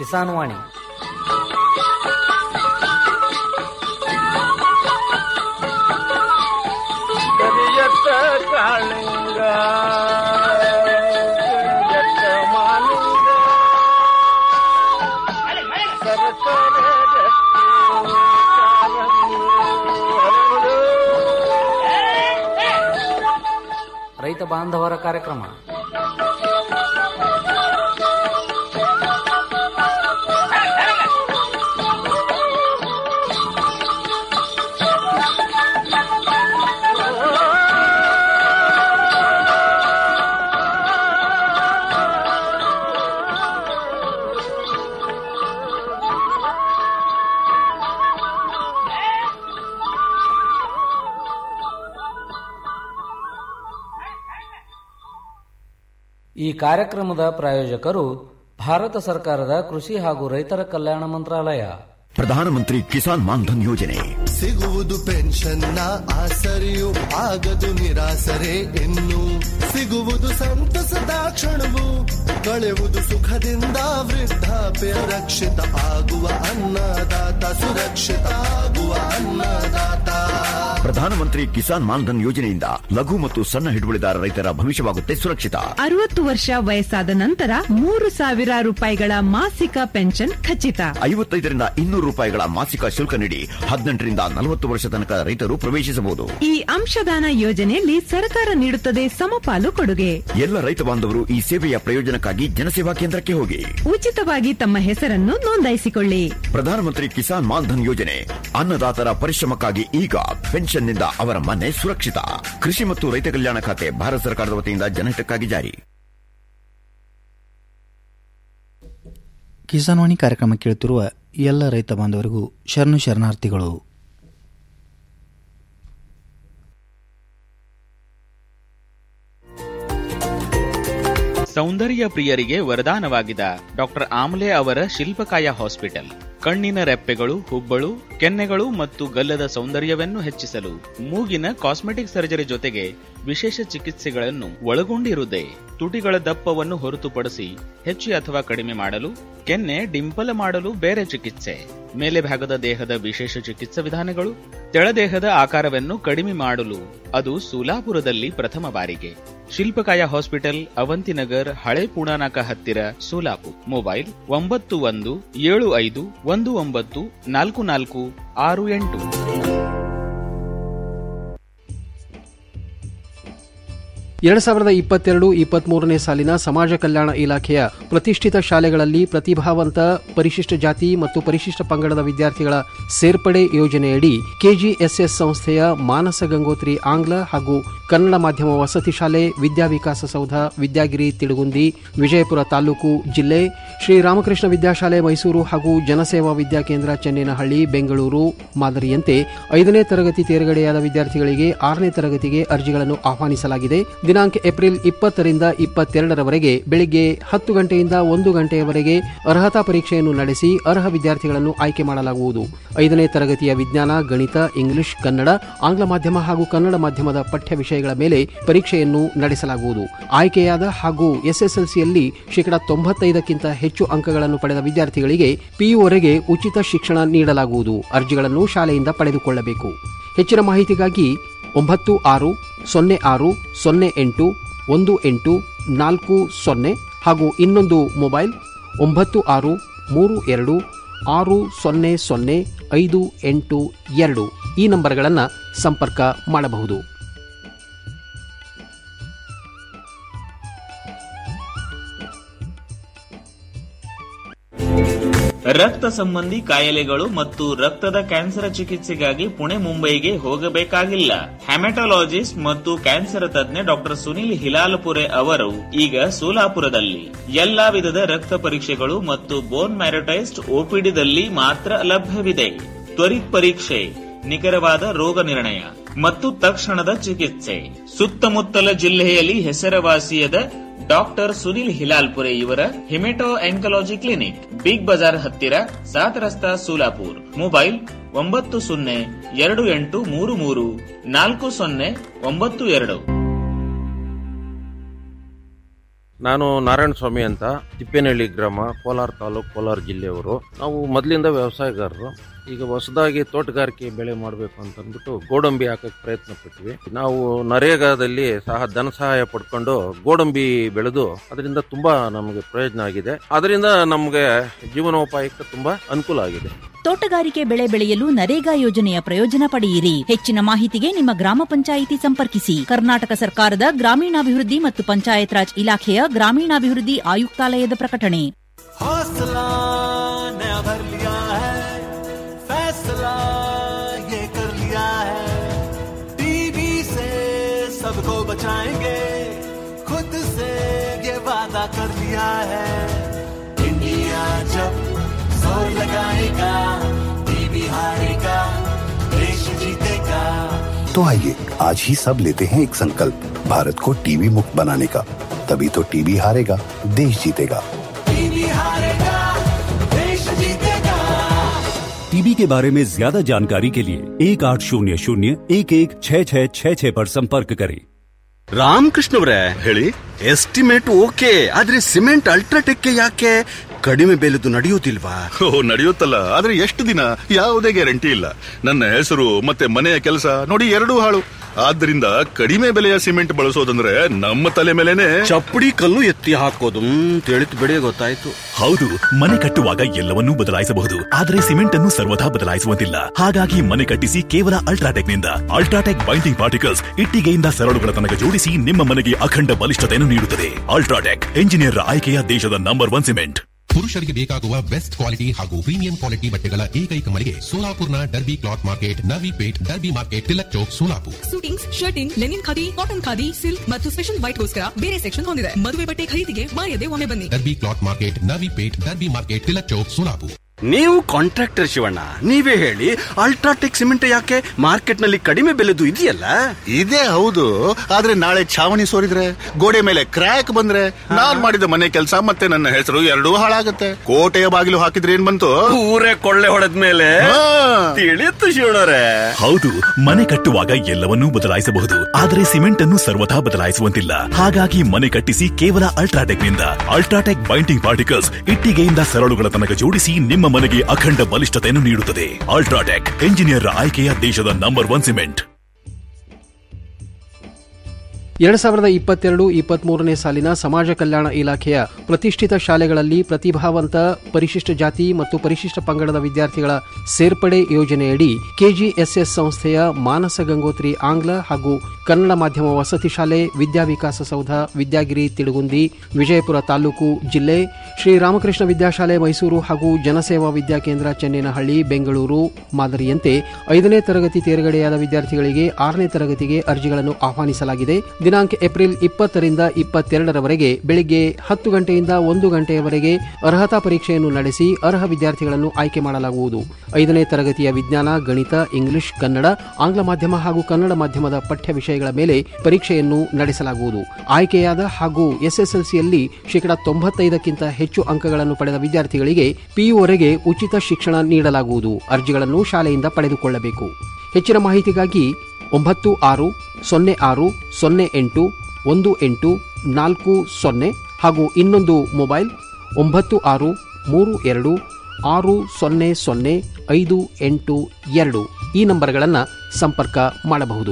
ಕಿಸಾನ್ ವಾಣಿ ಕರಿಯತ್ತ ಕಾಳಿಂಗ ಕರಿಯತ್ತ ಮಾಲಿಂಗ ಸರಸರ ರಕ್ತಿ ಕಾರಂಗಿ ಹರಡು. ರೈತ ಬಾಂಧವರ ಕಾರ್ಯಕ್ರಮ ಈ ಕಾರ್ಯಕ್ರಮದ ಪ್ರಾಯೋಜಕರು ಭಾರತ ಸರ್ಕಾರದ ಕೃಷಿ ಹಾಗೂ ರೈತರ ಕಲ್ಯಾಣ ಮಂತ್ರಾಲಯ ಪ್ರಧಾನಮಂತ್ರಿ ಕಿಸಾನ್ ಮಾನ್ಧನ್ ಯೋಜನೆ ಸಿಗುವುದು ಪೆನ್ಷನ್ನ ಆಸರೆಯು ಆಗದು ನಿರಾಸರೆ ಇನ್ನು ಸಿಗುವುದು ಸಂತಸದ ಕ್ಷಣವು ಕಳೆಯುವುದು ಸುಖದಿಂದ ವೃದ್ಧಾಪ್ಯ ರಕ್ಷಿತ ಆಗುವ ಅನ್ನದಾತ ಸುರಕ್ಷಿತ ಆಗುವ ಅನ್ನದಾತ ಪ್ರಧಾನಮಂತ್ರಿ ಕಿಸಾನ್ ಮಾನ್ಧನ್ ಯೋಜನೆಯಿಂದ ಲಘು ಮತ್ತು ಸಣ್ಣ ಹಿಡುವಳಿದಾರ ರೈತರ ಭವಿಷ್ಯವಾಗುತ್ತೆ ಸುರಕ್ಷಿತ ಅರವತ್ತು ವರ್ಷ ವಯಸ್ಸಾದ ನಂತರ ಮೂರು ಸಾವಿರ ರೂಪಾಯಿಗಳ ಮಾಸಿಕ ಪೆನ್ಷನ್ ಖಚಿತ ಐವತ್ತೈದರಿಂದ ಇನ್ನೂರು ರೂಪಾಯಿಗಳ ಮಾಸಿಕ ಶುಲ್ಕ ನೀಡಿ ಹದಿನೆಂಟರಿಂದ ನಲವತ್ತು ವರ್ಷ ತನಕ ರೈತರು ಪ್ರವೇಶಿಸಬಹುದು ಈ ಅಂಶದಾನ ಯೋಜನೆಯಲ್ಲಿ ಸರ್ಕಾರ ನೀಡುತ್ತದೆ ಸಮಪಾಲು ಕೊಡುಗೆ ಎಲ್ಲ ರೈತ ಬಾಂಧವರು ಈ ಸೇವೆಯ ಪ್ರಯೋಜನಕ್ಕಾಗಿ ಜನಸೇವಾ ಕೇಂದ್ರಕ್ಕೆ ಹೋಗಿ ಉಚಿತವಾಗಿ ತಮ್ಮ ಹೆಸರನ್ನು ನೋಂದಾಯಿಸಿಕೊಳ್ಳಿ ಪ್ರಧಾನಮಂತ್ರಿ ಕಿಸಾನ್ ಮಾನ್ಧನ್ ಯೋಜನೆ ಅನ್ನದಾತರ ಪರಿಶ್ರಮಕ್ಕಾಗಿ ಈಗ ಪೆನ್ಷನ್ನಿಂದ ಅವರ ಮನೆ ಸುರಕ್ಷಿತ ಕೃಷಿ ಮತ್ತು ರೈತ ಕಲ್ಯಾಣ ಖಾತೆ ಭಾರತ ಸರ್ಕಾರದ ವತಿಯಿಂದ ಜನಹಿತಕ್ಕಾಗಿ ಜಾರಿ ಕಿಸಾನ್ವಾಣಿ ಕಾರ್ಯಕ್ರಮ ಕೇಳುತ್ತಿರುವ ಎಲ್ಲ ರೈತ ಬಾಂಧವರಿಗೂ ಶರಣು ಶರಣಾರ್ಥಿಗಳು ಸೌಂದರ್ಯ ಪ್ರಿಯರಿಗೆ ವರದಾನವಾಗಿದ ಡಾಕ್ಟರ್ ಆಮ್ಲೆ ಅವರ ಶಿಲ್ಪಕಾಯ ಹಾಸ್ಪಿಟಲ್ ಕಣ್ಣಿನ ರೆಪ್ಪೆಗಳು ಹುಬ್ಬಳು ಕೆನ್ನೆಗಳು ಮತ್ತು ಗಲ್ಲದ ಸೌಂದರ್ಯವನ್ನು ಹೆಚ್ಚಿಸಲು ಮೂಗಿನ ಕಾಸ್ಮೆಟಿಕ್ ಸರ್ಜರಿ ಜೊತೆಗೆ ವಿಶೇಷ ಚಿಕಿತ್ಸೆಗಳನ್ನು ಒಳಗೊಂಡಿರುತ್ತದೆ ತುಟಿಗಳ ದಪ್ಪವನ್ನು ಹೊರತುಪಡಿಸಿ ಹೆಚ್ಚು ಅಥವಾ ಕಡಿಮೆ ಮಾಡಲು ಕೆನ್ನೆ ಡಿಂಪಲ್ ಮಾಡಲು ಬೇರೆ ಚಿಕಿತ್ಸೆ ಮೇಲೆ ಭಾಗದ ದೇಹದ ವಿಶೇಷ ಚಿಕಿತ್ಸಾ ವಿಧಾನಗಳು ತೆಳದೇಹದ ಆಕಾರವನ್ನು ಕಡಿಮೆ ಮಾಡಲು ಅದು ಸೋಲಾಪುರದಲ್ಲಿ ಪ್ರಥಮ ಬಾರಿಗೆ ಶಿಲ್ಪಕಾಯ ಹಾಸ್ಪಿಟಲ್ ಅವಂತಿನಗರ್ ಹಳೆ ಪುಣಾನಾಕ ಹತ್ತಿರ ಸೋಲಾಪುರ್ ಮೊಬೈಲ್ ಒಂಬತ್ತು ಒಂದು ಏಳು ಐದು ಒಂದು ಒಂಬತ್ತು ನಾಲ್ಕು ನಾಲ್ಕು ಆರು ಎಂಟು ಎರಡು ಸಾವಿರದ ಇಪ್ಪತ್ತೆರಡು ಇಪ್ಪತ್ಮೂರನೇ ಸಾಲಿನ ಸಮಾಜ ಕಲ್ಯಾಣ ಇಲಾಖೆಯ ಪ್ರತಿಷ್ಠಿತ ಶಾಲೆಗಳಲ್ಲಿ ಪ್ರತಿಭಾವಂತ ಪರಿಶಿಷ್ಟ ಜಾತಿ ಮತ್ತು ಪರಿಶಿಷ್ಟ ಪಂಗಡದ ವಿದ್ಯಾರ್ಥಿಗಳ ಸೇರ್ಪಡೆ ಯೋಜನೆಯಡಿ ಕೆಜಿಎಸ್ಎಸ್ ಸಂಸ್ಥೆಯ ಮಾನಸ ಗಂಗೋತ್ರಿ ಆಂಗ್ಲ ಹಾಗೂ ಕನ್ನಡ ಮಾಧ್ಯಮ ವಸತಿ ಶಾಲೆ ವಿದ್ಯಾವಿಕಾಸ ಸೌಧ ವಿದ್ಯಾಗಿರಿ ತಿಳುಗುಂದಿ ವಿಜಯಪುರ ತಾಲೂಕು ಜಿಲ್ಲೆ ಶ್ರೀರಾಮಕೃಷ್ಣ ವಿದ್ಯಾಶಾಲೆ ಮೈಸೂರು ಹಾಗೂ ಜನಸೇವಾ ವಿದ್ಯಾಕೇಂದ್ರ ಚೆನ್ನೇನಹಳ್ಳಿ ಬೆಂಗಳೂರು ಮಾದರಿಯಂತೆ ಐದನೇ ತರಗತಿ ತೇರ್ಗಡೆಯಾದ ವಿದ್ಯಾರ್ಥಿಗಳಿಗೆ ಆರನೇ ತರಗತಿಗೆ ಅರ್ಜಿಗಳನ್ನು ಆಹ್ವಾನಿಸಲಾಗಿದೆ ದಿನಾಂಕ ಏಪ್ರಿಲ್ ಇಪ್ಪತ್ತರಿಂದ ಇಪ್ಪತ್ತೆರಡರವರೆಗೆ ಬೆಳಿಗ್ಗೆ ಹತ್ತು ಗಂಟೆಯಿಂದ ಒಂದು ಗಂಟೆಯವರೆಗೆ ಅರ್ಹತಾ ಪರೀಕ್ಷೆಯನ್ನು ನಡೆಸಿ ಅರ್ಹ ವಿದ್ಯಾರ್ಥಿಗಳನ್ನು ಆಯ್ಕೆ ಮಾಡಲಾಗುವುದು ಐದನೇ ತರಗತಿಯ ವಿಜ್ಞಾನ ಗಣಿತ ಇಂಗ್ಲಿಷ್ ಕನ್ನಡ ಆಂಗ್ಲ ಮಾಧ್ಯಮ ಹಾಗೂ ಕನ್ನಡ ಮಾಧ್ಯಮದ ಪಠ್ಯ ವಿಷಯಗಳ ಮೇಲೆ ಪರೀಕ್ಷೆಯನ್ನು ನಡೆಸಲಾಗುವುದು ಆಯ್ಕೆಯಾದ ಹಾಗೂ ಎಸ್ಎಸ್ಎಲ್ಸಿಯಲ್ಲಿ ಶೇಕಡಾ ತೊಂಬತ್ತೈದಕ್ಕಿಂತ ಹೆಚ್ಚು ಅಂಕಗಳನ್ನು ಪಡೆದ ವಿದ್ಯಾರ್ಥಿಗಳಿಗೆ ಪಿಯುವರೆಗೆ ಉಚಿತ ಶಿಕ್ಷಣ ನೀಡಲಾಗುವುದು ಅರ್ಜಿಗಳನ್ನು ಶಾಲೆಯಿಂದ ಪಡೆದುಕೊಳ್ಳಬೇಕು ಹೆಚ್ಚಿನ ಮಾಹಿತಿಗಾಗಿ ಒಂಬತ್ತು ಆರು ಸೊನ್ನೆ ಆರು ಸೊನ್ನೆ ಎಂಟು ಒಂದು ಎಂಟು ನಾಲ್ಕು ಸೊನ್ನೆ ಹಾಗೂ ಇನ್ನೊಂದು ಮೊಬೈಲ್ ಒಂಬತ್ತು ಆರು ಮೂರು ಎರಡು ಆರು ಸೊನ್ನೆ ಸೊನ್ನೆ ಐದು ಎಂಟು ಎರಡು ಈ ನಂಬರ್ಗಳನ್ನು ಸಂಪರ್ಕ ಮಾಡಬಹುದು ರಕ್ತ ಸಂಬಂಧಿ ಕಾಯಿಲೆಗಳು ಮತ್ತು ರಕ್ತದ ಕ್ಯಾನ್ಸರ್ ಚಿಕಿತ್ಸೆಗಾಗಿ ಪುಣೆ ಮುಂಬೈಗೆ ಹೋಗಬೇಕಾಗಿಲ್ಲ ಹೆಮಟೊಲಾಜಿಸ್ಟ್ ಮತ್ತು ಕ್ಯಾನ್ಸರ್ ತಜ್ಞ ಡಾಕ್ಟರ್ ಸುನಿಲ್ ಹಿಲಾಲ್ಪುರೆ ಅವರು ಈಗ ಸೋಲಾಪುರದಲ್ಲಿ ಎಲ್ಲಾ ವಿಧದ ರಕ್ತ ಪರೀಕ್ಷೆಗಳು ಮತ್ತು ಬೋನ್ ಮ್ಯಾರಟೈಸ್ಡ್ ಓಪಿಡಿದಲ್ಲಿ ಮಾತ್ರ ಲಭ್ಯವಿದೆ ತ್ವರಿತ್ ಪರೀಕ್ಷೆ ನಿಖರವಾದ ರೋಗ ನಿರ್ಣಯ ಮತ್ತು ತಕ್ಷಣದ ಚಿಕಿತ್ಸೆ ಸುತ್ತಮುತ್ತಲ ಜಿಲ್ಲೆಯಲ್ಲಿ ಹೆಸರುವಾಸಿಯಾದ ಡಾಕ್ಟರ್ ಸುನಿಲ್ ಹಿಲಾಲ್ಪುರೆ ಇವರ hemato oncology clinic Big Bazaar ಹತ್ತಿರ ಸಾತ್ ರಸ್ತಾ ಸೋಲಾಪುರ್ ಮೊಬೈಲ್ ಒಂಬತ್ತು ಸೊನ್ನೆ ಎರಡು ಎಂಟು ಮೂರು ಮೂರು ನಾಲ್ಕು ಸೊನ್ನೆ ಒಂಬತ್ತು ಎರಡು ನಾನು ನಾರಾಯಣ ಸ್ವಾಮಿ ಅಂತ ತಿಪ್ಪೇನಹಳ್ಳಿ ಗ್ರಾಮ ಕೋಲಾರ ತಾಲೂಕು ಕೋಲಾರ ಜಿಲ್ಲೆಯವರು ನಾವು ಮೊದಲಿಂದ ವ್ಯವಸಾಯಗಾರರು ಈಗ ಹೊಸದಾಗಿ ತೋಟಗಾರಿಕೆ ಬೆಳೆ ಮಾಡಬೇಕು ಅಂತ ಅಂದ್ಬಿಟ್ಟು ಗೋಡಂಬಿ ಹಾಕಕ್ಕೆ ಪ್ರಯತ್ನ ಪಟ್ವಿ ನಾವು ನರೇಗಾದಲ್ಲಿ ಸಹ ಧನ ಸಹಾಯ ಪಡ್ಕೊಂಡು ಗೋಡಂಬಿ ಬೆಳೆದು ಅದರಿಂದ ತುಂಬಾ ನಮಗೆ ಪ್ರಯೋಜನ ಆಗಿದೆ ಅದರಿಂದ ನಮಗೆ ಜೀವನೋಪಾಯಕ್ಕೆ ತುಂಬಾ ಅನುಕೂಲ ಆಗಿದೆ ತೋಟಗಾರಿಕೆ ಬೆಳೆ ಬೆಳೆಯಲು ನರೇಗಾ ಯೋಜನೆಯ ಪ್ರಯೋಜನ ಪಡೆಯಿರಿ ಹೆಚ್ಚಿನ ಮಾಹಿತಿಗೆ ನಿಮ್ಮ ಗ್ರಾಮ ಪಂಚಾಯಿತಿ ಸಂಪರ್ಕಿಸಿ ಕರ್ನಾಟಕ ಸರ್ಕಾರದ ಗ್ರಾಮೀಣಾಭಿವೃದ್ಧಿ ಮತ್ತು ಪಂಚಾಯತ್ ರಾಜ್ ಇಲಾಖೆಯ ಗ್ರಾಮೀಣಾಭಿವೃದ್ಧಿ ಆಯುಕ್ತಾಲಯದ ಪ್ರಕಟಣೆ हौसला नया भर लिया है फैसला ये कर लिया है टीबी से सबको बचाएंगे खुद से ये वादा कर लिया है इंडिया जब जोर लगाएगा टीबी हारेगा देश जीतेगा तो आइए आज ही सब लेते हैं एक संकल्प भारत को टीबी मुक्त बनाने का तभी तो टीबी हारेगा देश जीतेगा टीबी हारेगा देश जीतेगा टीबी के बारे में ज्यादा जानकारी के लिए एक आठ शून्य शून्य एक एक छः छः छः छः पर संपर्क करें ರಾಮಕೃಷ್ಣವ್ರೆ ಹೇಳಿ ಎಸ್ಟಿಮೇಟ್ ಓಕೆ ಆದ್ರೆ ಸಿಮೆಂಟ್ ಅಲ್ಟ್ರಾಟೆಕ್ ಯಾಕೆ ಕಡಿಮೆ ಬೆಲೆದು ನಡೆಯುವುದಿಲ್ವಾ ಓ ನಡೆಯುತ್ತಲ್ಲ ಆದ್ರೆ ಎಷ್ಟು ದಿನ ಯಾವುದೇ ಗ್ಯಾರಂಟಿ ಇಲ್ಲ ನನ್ನ ಹೆಸರು ಮತ್ತೆ ಮನೆಯ ಕೆಲಸ ನೋಡಿ ಎರಡೂ ಹಾಳು ಆದ್ರಿಂದ ಕಡಿಮೆ ಬೆಲೆಯ ಸಿಮೆಂಟ್ ಬಳಸೋದಂದ್ರೆ ನಮ್ಮ ತಲೆ ಮೇಲೆನೆ ಚಪ್ಪಡಿ ಕಲ್ಲು ಎತ್ತಿ ಹಾಕೋದು ತಿಳಿತು ಬಿಡಿ ಗೊತ್ತಾಯ್ತು ಹೌದು ಮನೆ ಕಟ್ಟುವಾಗ ಎಲ್ಲವನ್ನೂ ಬದಲಾಯಿಸಬಹುದು ಆದರೆ ಸಿಮೆಂಟ್ ಅನ್ನು ಸರ್ವದಾ ಬದಲಾಯಿಸುವಂತಿಲ್ಲ ಹಾಗಾಗಿ ಮನೆ ಕಟ್ಟಿಸಿ ಕೇವಲ ಅಲ್ಟ್ರಾಟೆಕ್ ನಿಂದ ಅಲ್ಟ್ರಾಟೆಕ್ ಬೈಂಡಿಂಗ್ ಪಾರ್ಟಿಕಲ್ಸ್ ಇಟ್ಟಿಗೆಯಿಂದ ಸರಳುಗಳ ತನಕ ಜೋಡಿಸಿ ನಿಮ್ಮ ಮನೆಗೆ ಅಖಂಡ ಬಲಿಷ್ಠತೆಯನ್ನು ನೀಡುತ್ತದೆ ಅಲ್ಟ್ರಾಟೆಕ್ ಎಂಜಿನಿಯರ್ ಆಯ್ಕೆಯ ದೇಶದ ನಂಬರ್ ಒನ್ ಸಿಮೆಂಟ್ ಪುರುಷರಿಗೆ ಬೇಕಾಗುವ ಬೆಸ್ಟ್ ಕ್ವಾಲಿಟಿ ಹಾಗೂ ಪ್ರೀಮಿಯಂ ಕ್ವಾಲಿಟಿ ಬಟ್ಟೆಗಳ ಏಕೈಕ ಮಳಿಗೆ ಸೋಲಾಪುರ್ನ Derby cloth market Navi Peth Derby market Tilak Chowk Solapur suitings shirting linen khadi cotton khadi silk ಮತ್ತು ಸ್ಪೆಷಲ್ ವೈಟ್ಗೋಸ್ಕರ ಬೇರೆ ಸೆಕ್ಷನ್ ಹೊಂದಿದೆ ಮದುವೆ ಬಟ್ಟೆ ಖರೀದಿಗೆ ಮಾಯದೆ ಒಮ್ಮೆ ಬನ್ನಿ Derby cloth market Navi Peth Derby market Tilak Chowk Solapur ನೀವು ಕಾಂಟ್ರಾಕ್ಟರ್ ಶಿವಣ್ಣ ನೀವೇ ಹೇಳಿ ಅಲ್ಟ್ರಾಟೆಕ್ ಸಿಮೆಂಟ್ ಯಾಕೆ ಮಾರ್ಕೆಟ್ ನಲ್ಲಿ ಕಡಿಮೆ ಬೆಲೆದು ಇದೆಯಲ್ಲ ಇದೇ ಹೌದು ಆದ್ರೆ ನಾಳೆ ಛಾವಣಿ ಸೋರಿದ್ರೆ ಗೋಡೆ ಮೇಲೆ ಕ್ರ್ಯಾಕ್ ಬಂದ್ರೆ ನಾನ್ ಮಾಡಿದ ಮನೆ ಕೆಲಸ ಮತ್ತೆ ನನ್ನ ಹೆಸರು ಎರಡೂ ಹಾಳಾಗತ್ತೆ ಕೋಟೆಯ ಬಾಗಿಲು ಹಾಕಿದ್ರೆ ಏನ್ ಬಂತು ಊರೇ ಕೊಳ್ಳೆ ಹೊಡೆದ್ಮೇಲೆ ತಿಳಿಯುತ್ತು ಶಿವಣ್ಣರೇ ಹೌದು ಮನೆ ಕಟ್ಟುವಾಗ ಎಲ್ಲವನ್ನೂ ಬದಲಾಯಿಸಬಹುದು ಆದರೆ ಸಿಮೆಂಟ್ ಅನ್ನು ಸರ್ವಥಾ ಬದಲಾಯಿಸುವಂತಿಲ್ಲ ಹಾಗಾಗಿ ಮನೆ ಕಟ್ಟಿಸಿ ಕೇವಲ ಅಲ್ಟ್ರಾಟೆಕ್ ನಿಂದ ಅಲ್ಟ್ರಾಟೆಕ್ ಬೈಂಡಿಂಗ್ ಪಾರ್ಟಿಕಲ್ಸ್ ಇಟ್ಟಿಗೆಯಿಂದ ಸರಳುಗಳ ತನಕ ಜೋಡಿಸಿ ನಿಮ್ಮ ಮನೆಗೆ ಅಖಂಡ ಬಲಿಷ್ಠತೆಯನ್ನು ನೀಡುತ್ತದೆ ಅಲ್ಟ್ರಾಟೆಕ್ ಎಂಜಿನಿಯರ್ ಆಯ್ಕೆಯ ದೇಶದ ನಂಬರ್ ಒನ್ ಸಿಮೆಂಟ್ ಎರಡು ಸಾವಿರದ ಇಪ್ಪತ್ತೆರಡು ಇಪ್ಪತ್ಮೂರನೇ ಸಾಲಿನ ಸಮಾಜ ಕಲ್ಯಾಣ ಇಲಾಖೆಯ ಪ್ರತಿಷ್ಠಿತ ಶಾಲೆಗಳಲ್ಲಿ ಪ್ರತಿಭಾವಂತ ಪರಿಶಿಷ್ಟ ಜಾತಿ ಮತ್ತು ಪರಿಶಿಷ್ಟ ಪಂಗಡದ ವಿದ್ಯಾರ್ಥಿಗಳ ಸೇರ್ಪಡೆ ಯೋಜನೆಯಡಿ ಕೆಜಿಎಸ್ಎಸ್ ಸಂಸ್ಥೆಯ ಮಾನಸ ಗಂಗೋತ್ರಿ ಆಂಗ್ಲ ಹಾಗೂ ಕನ್ನಡ ಮಾಧ್ಯಮ ವಸತಿ ಶಾಲೆ ವಿದ್ಯಾವಿಕಾಸ ಸೌಧ ವಿದ್ಯಾಗಿರಿ ತಿಳುಗುಂದಿ ವಿಜಯಪುರ ತಾಲೂಕು ಜಿಲ್ಲೆ ಶ್ರೀರಾಮಕೃಷ್ಣ ವಿದ್ಯಾಶಾಲೆ ಮೈಸೂರು ಹಾಗೂ ಜನಸೇವಾ ವಿದ್ಯಾಕೇಂದ್ರ ಚೆನ್ನೇನಹಳ್ಳಿ ಬೆಂಗಳೂರು ಮಾದರಿಯಂತೆ ಐದನೇ ತರಗತಿ ತೇರ್ಗಡೆಯಾದ ವಿದ್ಯಾರ್ಥಿಗಳಿಗೆ ಆರನೇ ತರಗತಿಗೆ ಅರ್ಜಿಗಳನ್ನು ಆಹ್ವಾನಿಸಲಾಗಿದೆ ದಿನಾಂಕ ಏಪ್ರಿಲ್ ಇಪ್ಪತ್ತರಿಂದ ಇಪ್ಪತ್ತೆರಡರವರೆಗೆ ಬೆಳಿಗ್ಗೆ ಹತ್ತು ಗಂಟೆಯಿಂದ ಒಂದು ಗಂಟೆಯವರೆಗೆ ಅರ್ಹತಾ ಪರೀಕ್ಷೆಯನ್ನು ನಡೆಸಿ ಅರ್ಹ ವಿದ್ಯಾರ್ಥಿಗಳನ್ನು ಆಯ್ಕೆ ಮಾಡಲಾಗುವುದು ಐದನೇ ತರಗತಿಯ ವಿಜ್ಞಾನ ಗಣಿತ ಇಂಗ್ಲಿಷ್ ಕನ್ನಡ ಆಂಗ್ಲ ಮಾಧ್ಯಮ ಹಾಗೂ ಕನ್ನಡ ಮಾಧ್ಯಮದ ಪಠ್ಯ ವಿಷಯಗಳ ಮೇಲೆ ಪರೀಕ್ಷೆಯನ್ನು ನಡೆಸಲಾಗುವುದು ಆಯ್ಕೆಯಾದ ಹಾಗೂ ಎಸ್ಎಸ್ಎಲ್ಸಿಯಲ್ಲಿ ಶೇಕಡಾ ತೊಂಬತ್ತೈದಕ್ಕಿಂತ ಹೆಚ್ಚು ಅಂಕಗಳನ್ನು ಪಡೆದ ವಿದ್ಯಾರ್ಥಿಗಳಿಗೆ ಪಿಯುವರೆಗೆ ಉಚಿತ ಶಿಕ್ಷಣ ನೀಡಲಾಗುವುದು ಅರ್ಜಿಗಳನ್ನು ಶಾಲೆಯಿಂದ ಪಡೆದುಕೊಳ್ಳಬೇಕು ಹೆಚ್ಚಿನ ಮಾಹಿತಿಗಾಗಿ ಒಂಬತ್ತು ಆರು ಸೊನ್ನೆ ಆರು ಸೊನ್ನೆ ಎಂಟು ಒಂದು ಎಂಟು ನಾಲ್ಕು ಸೊನ್ನೆ ಹಾಗೂ ಇನ್ನೊಂದು ಮೊಬೈಲ್ ಒಂಬತ್ತು ಆರು ಮೂರು ಎರಡು ಆರು ಸೊನ್ನೆ ಸೊನ್ನೆ ಐದು ಎಂಟು ಎರಡು ಈ ನಂಬರ್ಗಳನ್ನು ಸಂಪರ್ಕ ಮಾಡಬಹುದು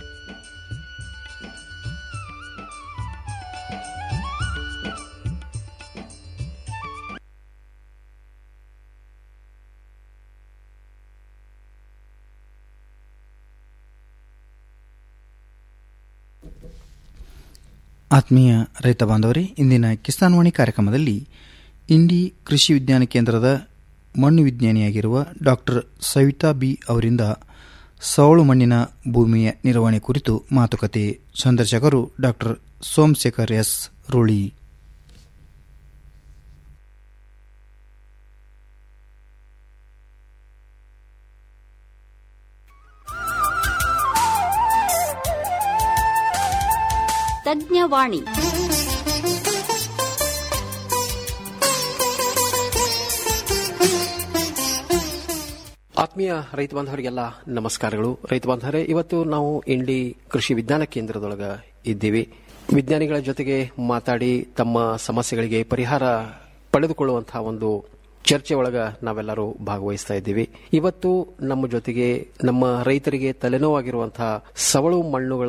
ಆತ್ಮೀಯ ರೈತ ಬಾಂಧವರೇ ಇಂದಿನ ಕಿಸಾನ್ ವಾಣಿ ಕಾರ್ಯಕ್ರಮದಲ್ಲಿ ಇಂಡಿ ಕೃಷಿ ವಿಜ್ಞಾನ ಕೇಂದ್ರದ ಮಣ್ಣು ವಿಜ್ಞಾನಿಯಾಗಿರುವ ಡಾಕ್ಟರ್ ಸವಿತಾ ಬಿ ಅವರಿಂದ ಸವಳು ಮಣ್ಣಿನ ಭೂಮಿಯ ನಿರ್ವಹಣೆ ಕುರಿತು ಮಾತುಕತೆ ಸಂದರ್ಶಕರು ಡಾಕ್ಟರ್ ಸೋಮಶೇಖರ್ ಎಸ್ ರೂಳಿ ತಜ್ಞವಾಣಿ ಆತ್ಮೀಯ ರೈತ ಬಾಂಧವರಿಗೆಲ್ಲ ನಮಸ್ಕಾರಗಳು ರೈತ ಬಾಂಧವರೇ ಇವತ್ತು ನಾವು ಇಂಡಿ ಕೃಷಿ ವಿಜ್ಞಾನ ಕೇಂದ್ರದೊಳಗ ಇದ್ದೀವಿ ವಿಜ್ಞಾನಿಗಳ ಜೊತೆಗೆ ಮಾತಾಡಿ ತಮ್ಮ ಸಮಸ್ಯೆಗಳಿಗೆ ಪರಿಹಾರ ಪಡೆದುಕೊಳ್ಳುವಂತಹ ಒಂದು ಚರ್ಚೆ ಒಳಗ ನಾವೆಲ್ಲರೂ ಭಾಗವಹಿಸ್ತಾ ಇದ್ದೀವಿ ಇವತ್ತು ನಮ್ಮ ಜೊತೆಗೆ ನಮ್ಮ ರೈತರಿಗೆ ತಲೆನೋವಾಗಿರುವಂತಹ ಸವಳು ಮಣ್ಣುಗಳ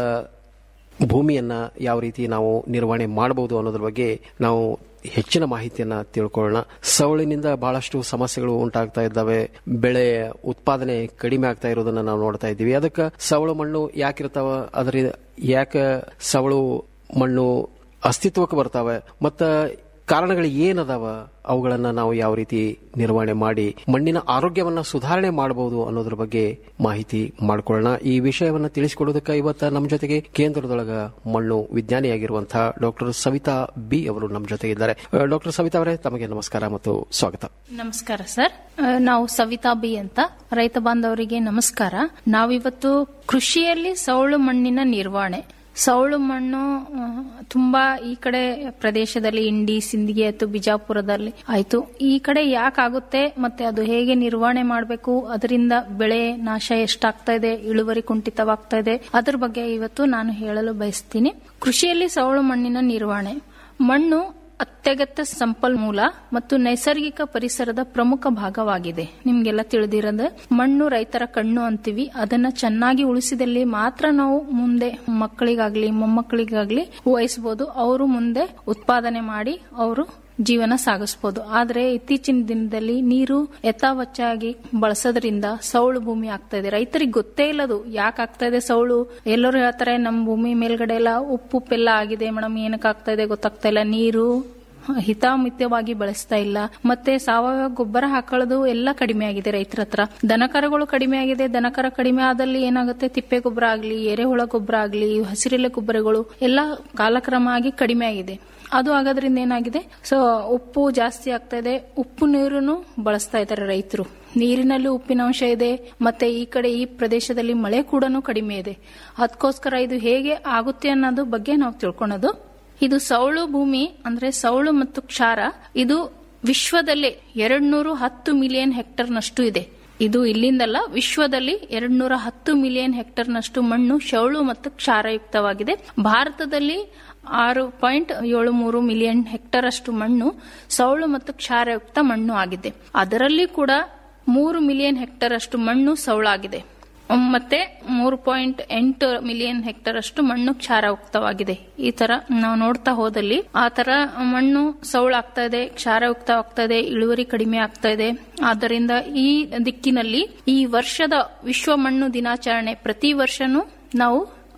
ಭೂಮಿಯನ್ನ ಯಾವ ರೀತಿ ನಾವು ನಿರ್ವಹಣೆ ಮಾಡಬಹುದು ಅನ್ನೋದ್ರ ಬಗ್ಗೆ ನಾವು ಹೆಚ್ಚಿನ ಮಾಹಿತಿಯನ್ನ ತಿಳ್ಕೊಳ್ಳೋಣ ಸವಳಿನಿಂದ ಬಹಳಷ್ಟು ಸಮಸ್ಯೆಗಳು ಉಂಟಾಗ್ತಾ ಇದ್ದಾವೆ ಬೆಳೆ ಉತ್ಪಾದನೆ ಕಡಿಮೆ ಆಗ್ತಾ ಇರೋದನ್ನ ನಾವು ನೋಡ್ತಾ ಇದ್ದೀವಿ ಅದಕ್ಕೆ ಸವಳು ಮಣ್ಣು ಯಾಕಿರ್ತಾವ ಅದರ ಯಾಕೆ ಸವಳು ಮಣ್ಣು ಅಸ್ತಿತ್ವಕ್ಕೆ ಬರ್ತಾವೆ ಮತ್ತ ಕಾರಣಗಳು ಏನದಾವ ಅವುಗಳನ್ನ ನಾವು ಯಾವ ರೀತಿ ನಿರ್ವಹಣೆ ಮಾಡಿ ಮಣ್ಣಿನ ಆರೋಗ್ಯವನ್ನ ಸುಧಾರಣೆ ಮಾಡಬಹುದು ಅನ್ನೋದ್ರ ಬಗ್ಗೆ ಮಾಹಿತಿ ಮಾಡ್ಕೊಳ್ಳೋಣ ಈ ವಿಷಯವನ್ನ ತಿಳಿಸಿಕೊಡೋದಕ್ಕೆ ಇವತ್ತ ನಮ್ಮ ಜೊತೆಗೆ ಕೇಂದ್ರದೊಳಗ ಮಣ್ಣು ವಿಜ್ಞಾನಿಯಾಗಿರುವಂತಹ ಡಾಕ್ಟರ್ ಸವಿತಾ ಬಿ ಅವರು ನಮ್ಮ ಜೊತೆಗಿದ್ದಾರೆ ಡಾಕ್ಟರ್ ಸವಿತಾ ಅವರೇ ತಮಗೆ ನಮಸ್ಕಾರ ಮತ್ತು ಸ್ವಾಗತ ನಮಸ್ಕಾರ ಸರ್ ಆ, ನಾವು ಸವಿತಾ ಬಿ ಅಂತ ರೈತ ಬಾಂಧವರಿಗೆ ನಮಸ್ಕಾರ ನಾವಿವತ್ತು ಕೃಷಿಯಲ್ಲಿ ಸೌಳು ಮಣ್ಣಿನ ನಿರ್ವಹಣೆ ಸೌಳು ಮಣ್ಣು ಆ, ತುಂಬಾ ಈ ಕಡೆ ಪ್ರದೇಶದಲ್ಲಿ ಇಂಡಿ ಸಿಂದಗಿ ಆಯ್ತು ಬಿಜಾಪುರದಲ್ಲಿ ಆಯ್ತು ಈ ಕಡೆ ಯಾಕಾಗುತ್ತೆ ಮತ್ತೆ ಅದು ಹೇಗೆ ನಿರ್ವಹಣೆ ಮಾಡಬೇಕು ಅದರಿಂದ ಬೆಳೆ ನಾಶ ಎಷ್ಟಾಗ್ತಾ ಇದೆ ಇಳುವರಿ ಕುಂಠಿತವಾಗ್ತಾ ಇದೆ ಅದ್ರ ಬಗ್ಗೆ ಇವತ್ತು ನಾನು ಹೇಳಲು ಬಯಸ್ತೀನಿ ಕೃಷಿಯಲ್ಲಿ ಸೌಳು ಮಣ್ಣಿನ ನಿರ್ವಹಣೆ ಮಣ್ಣು ಅತ್ಯಗತ್ಯ ಸಂಪನ್ಮೂಲ ಮತ್ತು ನೈಸರ್ಗಿಕ ಪರಿಸರದ ಪ್ರಮುಖ ಭಾಗವಾಗಿದೆ ನಿಮ್ಗೆಲ್ಲ ತಿಳಿದಿರೋದು ಮಣ್ಣು ರೈತರ ಕಣ್ಣು ಅಂತೀವಿ ಅದನ್ನ ಚೆನ್ನಾಗಿ ಉಳಿಸಿದಲ್ಲಿ ಮಾತ್ರ ನಾವು ಮುಂದೆ ಮಕ್ಕಳಿಗಾಗ್ಲಿ ಮೊಮ್ಮಕ್ಕಳಿಗಾಗ್ಲಿ ವಹಿಸಬಹುದು ಅವರು ಮುಂದೆ ಉತ್ಪಾದನೆ ಮಾಡಿ ಅವರು ಜೀವನ ಸಾಗಿಸಬಹುದು ಆದ್ರೆ ಇತ್ತೀಚಿನ ದಿನದಲ್ಲಿ ನೀರು ಯಥಾವಚ್ಚಾಗಿ ಬಳಸೋದ್ರಿಂದ ಸೌಳು ಭೂಮಿ ಆಗ್ತಾ ಇದೆ ರೈತರಿಗೆ ಗೊತ್ತೇ ಇಲ್ಲದು ಯಾಕೆ ಆಗ್ತಾ ಇದೆ ಸೌಳು ಎಲ್ಲರೂ ಹೇಳ್ತಾರೆ ನಮ್ಮ ಭೂಮಿ ಮೇಲ್ಗಡೆ ಎಲ್ಲ ಉಪ್ಪು ಉಪ್ಪೆಲ್ಲ ಆಗಿದೆ ಮೇಡಮ್ ಏನಕ್ಕೆ ಆಗ್ತಾ ಇದೆ ಗೊತ್ತಾಗ್ತಾ ಇಲ್ಲ ನೀರು ಹಿತಾಮಿತವಾಗಿ ಬಳಸ್ತಾ ಇಲ್ಲ ಮತ್ತೆ ಸಾವಯವ ಗೊಬ್ಬರ ಹಾಕೊಳ್ಳೋದು ಎಲ್ಲ ಕಡಿಮೆ ಆಗಿದೆ ರೈತರ ಹತ್ರ ದನಕರಗಳು ಕಡಿಮೆ ಆಗಿದೆ ದನಕರ ಕಡಿಮೆ ಆದಲ್ಲಿ ಏನಾಗುತ್ತೆ ತಿಪ್ಪೆ ಗೊಬ್ಬರ ಆಗ್ಲಿ ಎರೆಹುಳ ಗೊಬ್ಬರ ಆಗ್ಲಿ ಹಸಿರೆಲೆ ಗೊಬ್ಬರಗಳು ಎಲ್ಲ ಕಾಲಕ್ರಮ ಆಗಿ ಕಡಿಮೆ ಆಗಿದೆ ಅದು ಆಗೋದ್ರಿಂದ ಏನಾಗಿದೆ ಸೊ ಉಪ್ಪು ಜಾಸ್ತಿ ಆಗ್ತಾ ಇದೆ ಉಪ್ಪು ನೀರನ್ನು ಬಳಸ್ತಾ ಇದ್ದಾರೆ ರೈತರು ನೀರಿನಲ್ಲಿ ಉಪ್ಪಿನಾಂಶ ಇದೆ ಮತ್ತೆ ಈ ಕಡೆ ಈ ಪ್ರದೇಶದಲ್ಲಿ ಮಳೆ ಕೂಡ ಕಡಿಮೆ ಇದೆ ಅದಕ್ಕೋಸ್ಕರ ಇದು ಹೇಗೆ ಆಗುತ್ತೆ ಅನ್ನೋದು ಬಗ್ಗೆ ನಾವು ತಿಳ್ಕೊಳೋದು ಇದು ಸೌಳು ಭೂಮಿ ಅಂದ್ರೆ ಸೌಳು ಮತ್ತು ಕ್ಷಾರ ಇದು ವಿಶ್ವದಲ್ಲೇ ಎರಡ್ ನೂರು ಹತ್ತು ಮಿಲಿಯನ್ ಹೆಕ್ಟರ್ನಷ್ಟು ಇದೆ ಇದು ಇಲ್ಲಿಂದಲ್ಲ ವಿಶ್ವದಲ್ಲಿ ಎರಡ್ ನೂರ ಹತ್ತು ಮಿಲಿಯನ್ ಹೆಕ್ಟರ್ನಷ್ಟು ಮಣ್ಣು ಸೌಳು ಮತ್ತು ಕ್ಷಾರಯುಕ್ತವಾಗಿದೆ ಭಾರತದಲ್ಲಿ ಆರು ಪಾಯಿಂಟ್ ಏಳು ಮೂರು ಮಿಲಿಯನ್ ಹೆಕ್ಟರ್ ಅಷ್ಟು ಮಣ್ಣು ಸೌಳು ಮತ್ತು ಕ್ಷಾರಯುಕ್ತ ಮಣ್ಣು ಆಗಿದೆ ಅದರಲ್ಲಿ ಕೂಡ ಮೂರು ಮಿಲಿಯನ್ ಹೆಕ್ಟರ್ ಅಷ್ಟು ಮಣ್ಣು ಸೌಳಾಗಿದೆ ಮತ್ತೆ ಮೂರು ಪಾಯಿಂಟ್ ಎಂಟು ಮಿಲಿಯನ್ ಹೆಕ್ಟರ್ ಅಷ್ಟು ಮಣ್ಣು ಕ್ಷಾರಯುಕ್ತವಾಗಿದೆ ಈ ತರ ನಾವು ನೋಡ್ತಾ ಹೋದಲ್ಲಿ ಆ ತರ ಮಣ್ಣು ಸೌಳಾಗ್ತಾ ಇದೆ ಕ್ಷಾರಯುಕ್ತ ಆಗ್ತಾ ಇದೆ ಇಳುವರಿ ಕಡಿಮೆ ಆಗ್ತಾ ಇದೆ ಆದ್ದರಿಂದ ಈ ದಿಕ್ಕಿನಲ್ಲಿ ಈ ವರ್ಷದ ವಿಶ್ವ ಮಣ್ಣು ದಿನಾಚರಣೆ ಪ್ರತಿ ವರ್ಷನೂ ನಾವು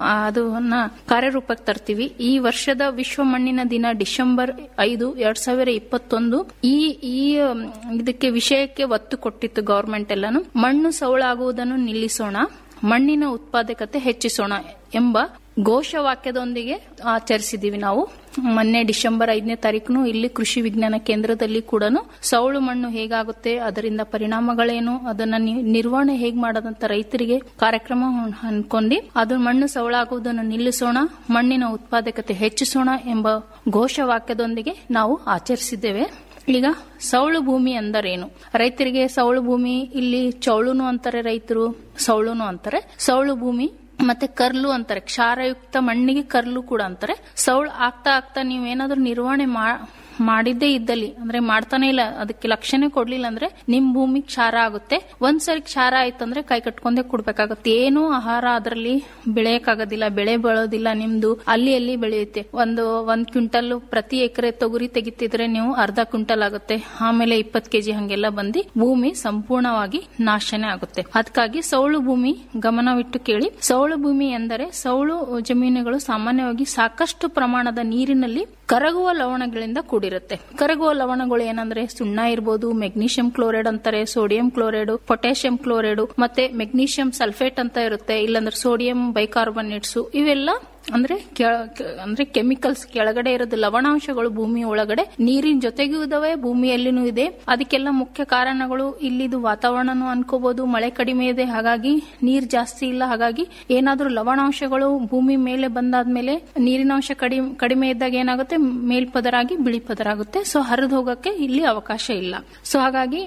ಅದನ್ನ ಕಾರ್ಯರೂಪಕ್ಕೆ ತರ್ತೀವಿ ಈ ವರ್ಷದ ವಿಶ್ವ ಮಣ್ಣಿನ ದಿನ ಡಿಸೆಂಬರ್ ಐದು ಎರಡ್ ಸಾವಿರ ಇಪ್ಪತ್ತೊಂದು ಈ ಈ ಮ್, ಇದಕ್ಕೆ ವಿಷಯಕ್ಕೆ ಒತ್ತು ಕೊಟ್ಟಿತ್ತು ಗವರ್ಮೆಂಟ್ ಎಲ್ಲಾನು ಮಣ್ಣು ಸೌಳಾಗುವುದನ್ನು ನಿಲ್ಲಿಸೋಣ ಮಣ್ಣಿನ ಉತ್ಪಾದಕತೆ ಹೆಚ್ಚಿಸೋಣ ಎಂಬ ಘೋಷವಾಕ್ಯದೊಂದಿಗೆ ಆಚರಿಸಿದೀವಿ ನಾವು ಮೊನ್ನೆ ಡಿಸೆಂಬರ್ ಐದನೇ ತಾರೀಕು ಇಲ್ಲಿ ಕೃಷಿ ವಿಜ್ಞಾನ ಕೇಂದ್ರದಲ್ಲಿ ಕೂಡ ಸೌಳು ಮಣ್ಣು ಹೇಗಾಗುತ್ತೆ ಅದರಿಂದ ಪರಿಣಾಮಗಳೇನು ಅದನ್ನ ನಿ- ನಿರ್ವಹಣೆ ಹೇಗ್ ಮಾಡೋದಂತ ರೈತರಿಗೆ ಕಾರ್ಯಕ್ರಮ ಅನ್ಕೊಂಡಿ ಅದು ಮಣ್ಣು ಸೌಳಾಗುವುದನ್ನು ನಿಲ್ಲಿಸೋಣ ಮಣ್ಣಿನ ಉತ್ಪಾದಕತೆ ಹೆಚ್ಚಿಸೋಣ ಎಂಬ ಘೋಷವಾಕ್ಯದೊಂದಿಗೆ ನಾವು ಆಚರಿಸಿದ್ದೇವೆ ಈಗ ಸೌಳು ಭೂಮಿ ಅಂದರೇನು ರೈತರಿಗೆ ಸೌಳು ಭೂಮಿ ಇಲ್ಲಿ ಚೌಳುನು ಅಂತಾರೆ ರೈತರು ಸೌಳುನು ಅಂತಾರೆ ಸೌಳು ಭೂಮಿ ಮತ್ತೆ ಕರ್ಲು ಅಂತಾರೆ ಕ್ಷಾರಯುಕ್ತ ಮಣ್ಣಿಗೆ ಕರ್ಲು ಕೂಡ ಅಂತಾರೆ ಸೌಳು ಆಗ್ತಾ ಆಗ್ತಾ ನೀವೇನಾದ್ರೂ ನಿರ್ವಹಣೆ ಮಾ- ಮಾಡಿದ್ದೇ ಇದ್ದಲ್ಲಿ ಅಂದ್ರೆ ಮಾಡ್ತಾನೆ ಇಲ್ಲ ಅದಕ್ಕೆ ಲಕ್ಷಣ ಕೊಡ್ಲಿಲ್ಲ ಅಂದ್ರೆ ನಿಮ್ ಭೂಮಿ ಕ್ಷಾರ ಆಗುತ್ತೆ ಒಂದ್ಸರಿ ಕ್ಷಾರ ಆಯ್ತಂದ್ರೆ ಕೈ ಕಟ್ಕೊಂಡೇ ಕೊಡ್ಬೇಕಾಗುತ್ತೆ ಏನು ಆಹಾರ ಅದರಲ್ಲಿ ಬೆಳೆಯಕ್ಕಾಗೋದಿಲ್ಲ ಬೆಳೆ ಬೆಳೋದಿಲ್ಲ ನಿಮ್ದು ಅಲ್ಲಿ ಅಲ್ಲಿ ಬೆಳೆಯುತ್ತೆ ಒಂದು ಒಂದ್ ಕ್ವಿಂಟಲ್ ಪ್ರತಿ ಎಕರೆ ತೊಗರಿ ತೆಗಿತಿದ್ರೆ ನೀವು ಅರ್ಧ ಕ್ವಿಂಟಲ್ ಆಗುತ್ತೆ ಆಮೇಲೆ ಇಪ್ಪತ್ ಕೆಜಿ ಹಂಗೆಲ್ಲ ಬಂದು ಭೂಮಿ ಸಂಪೂರ್ಣವಾಗಿ ನಾಶನೇ ಆಗುತ್ತೆ ಅದಕ್ಕಾಗಿ ಸೌಳು ಭೂಮಿ ಗಮನವಿಟ್ಟು ಕೇಳಿ ಸೌಳು ಭೂಮಿ ಎಂದರೆ ಸೌಳು ಜಮೀನುಗಳು ಸಾಮಾನ್ಯವಾಗಿ ಸಾಕಷ್ಟು ಪ್ರಮಾಣದ ನೀರಿನಲ್ಲಿ ಕರಗುವ ಲವಣಗಳಿಂದ ಕೂಡಿರುತ್ತೆ ಕರಗುವ ಲವಣಗಳು ಏನಂದ್ರೆ ಸುಣ್ಣ ಇರ್ಬೋದು ಮೆಗ್ನೀಷಿಯಂ ಕ್ಲೋರೈಡ್ ಅಂತಾರೆ ಸೋಡಿಯಂ ಕ್ಲೋರೈಡ್ ಪೊಟ್ಯಾಷಿಯಂ ಕ್ಲೋರೈಡ್ ಮತ್ತೆ ಮೆಗ್ನೀಷಿಯಂ ಸಲ್ಫೇಟ್ ಅಂತ ಇರುತ್ತೆ ಇಲ್ಲಾಂದ್ರೆ ಸೋಡಿಯಂ ಬೈಕಾರ್ಬನೇಟ್ಸ್ ಇವೆಲ್ಲ ಅಂದ್ರೆ ಕೆಳ- ಕೆ- ಅಂದ್ರೆ ಕೆಮಿಕಲ್ಸ್ ಕೆಳಗಡೆ ಇರೋದು ಲವಣಾಂಶಗಳು ಭೂಮಿ ಒಳಗಡೆ ನೀರಿನ ಜೊತೆಗೂ ಇದಾವೆ ಭೂಮಿಯಲ್ಲಿನೂ ಇದೆ ಅದಕ್ಕೆಲ್ಲ ಮುಖ್ಯ ಕಾರಣಗಳು ಇಲ್ಲಿದು ವಾತಾವರಣನೂ ಅನ್ಕೋಬಹುದು ಮಳೆ ಕಡಿಮೆ ಇದೆ ಹಾಗಾಗಿ ನೀರ್ ಜಾಸ್ತಿ ಇಲ್ಲ ಹಾಗಾಗಿ ಏನಾದ್ರೂ ಲವಣಾಂಶಗಳು ಭೂಮಿ ಮೇಲೆ ಬಂದಾದ್ಮೇಲೆ ನೀರಿನಾಂಶ ಕಡಿಮೆ ಕಡಿಮೆ ಇದ್ದಾಗ ಏನಾಗುತ್ತೆ ಮೇಲ್ಪದರಾಗಿ ಬಿಳಿ ಪದರ ಆಗುತ್ತೆ ಸೊ ಹರಿದು ಹೋಗಕ್ಕೆ ಇಲ್ಲಿ ಅವಕಾಶ ಇಲ್ಲ ಸೊ ಹಾಗಾಗಿ ಮ್,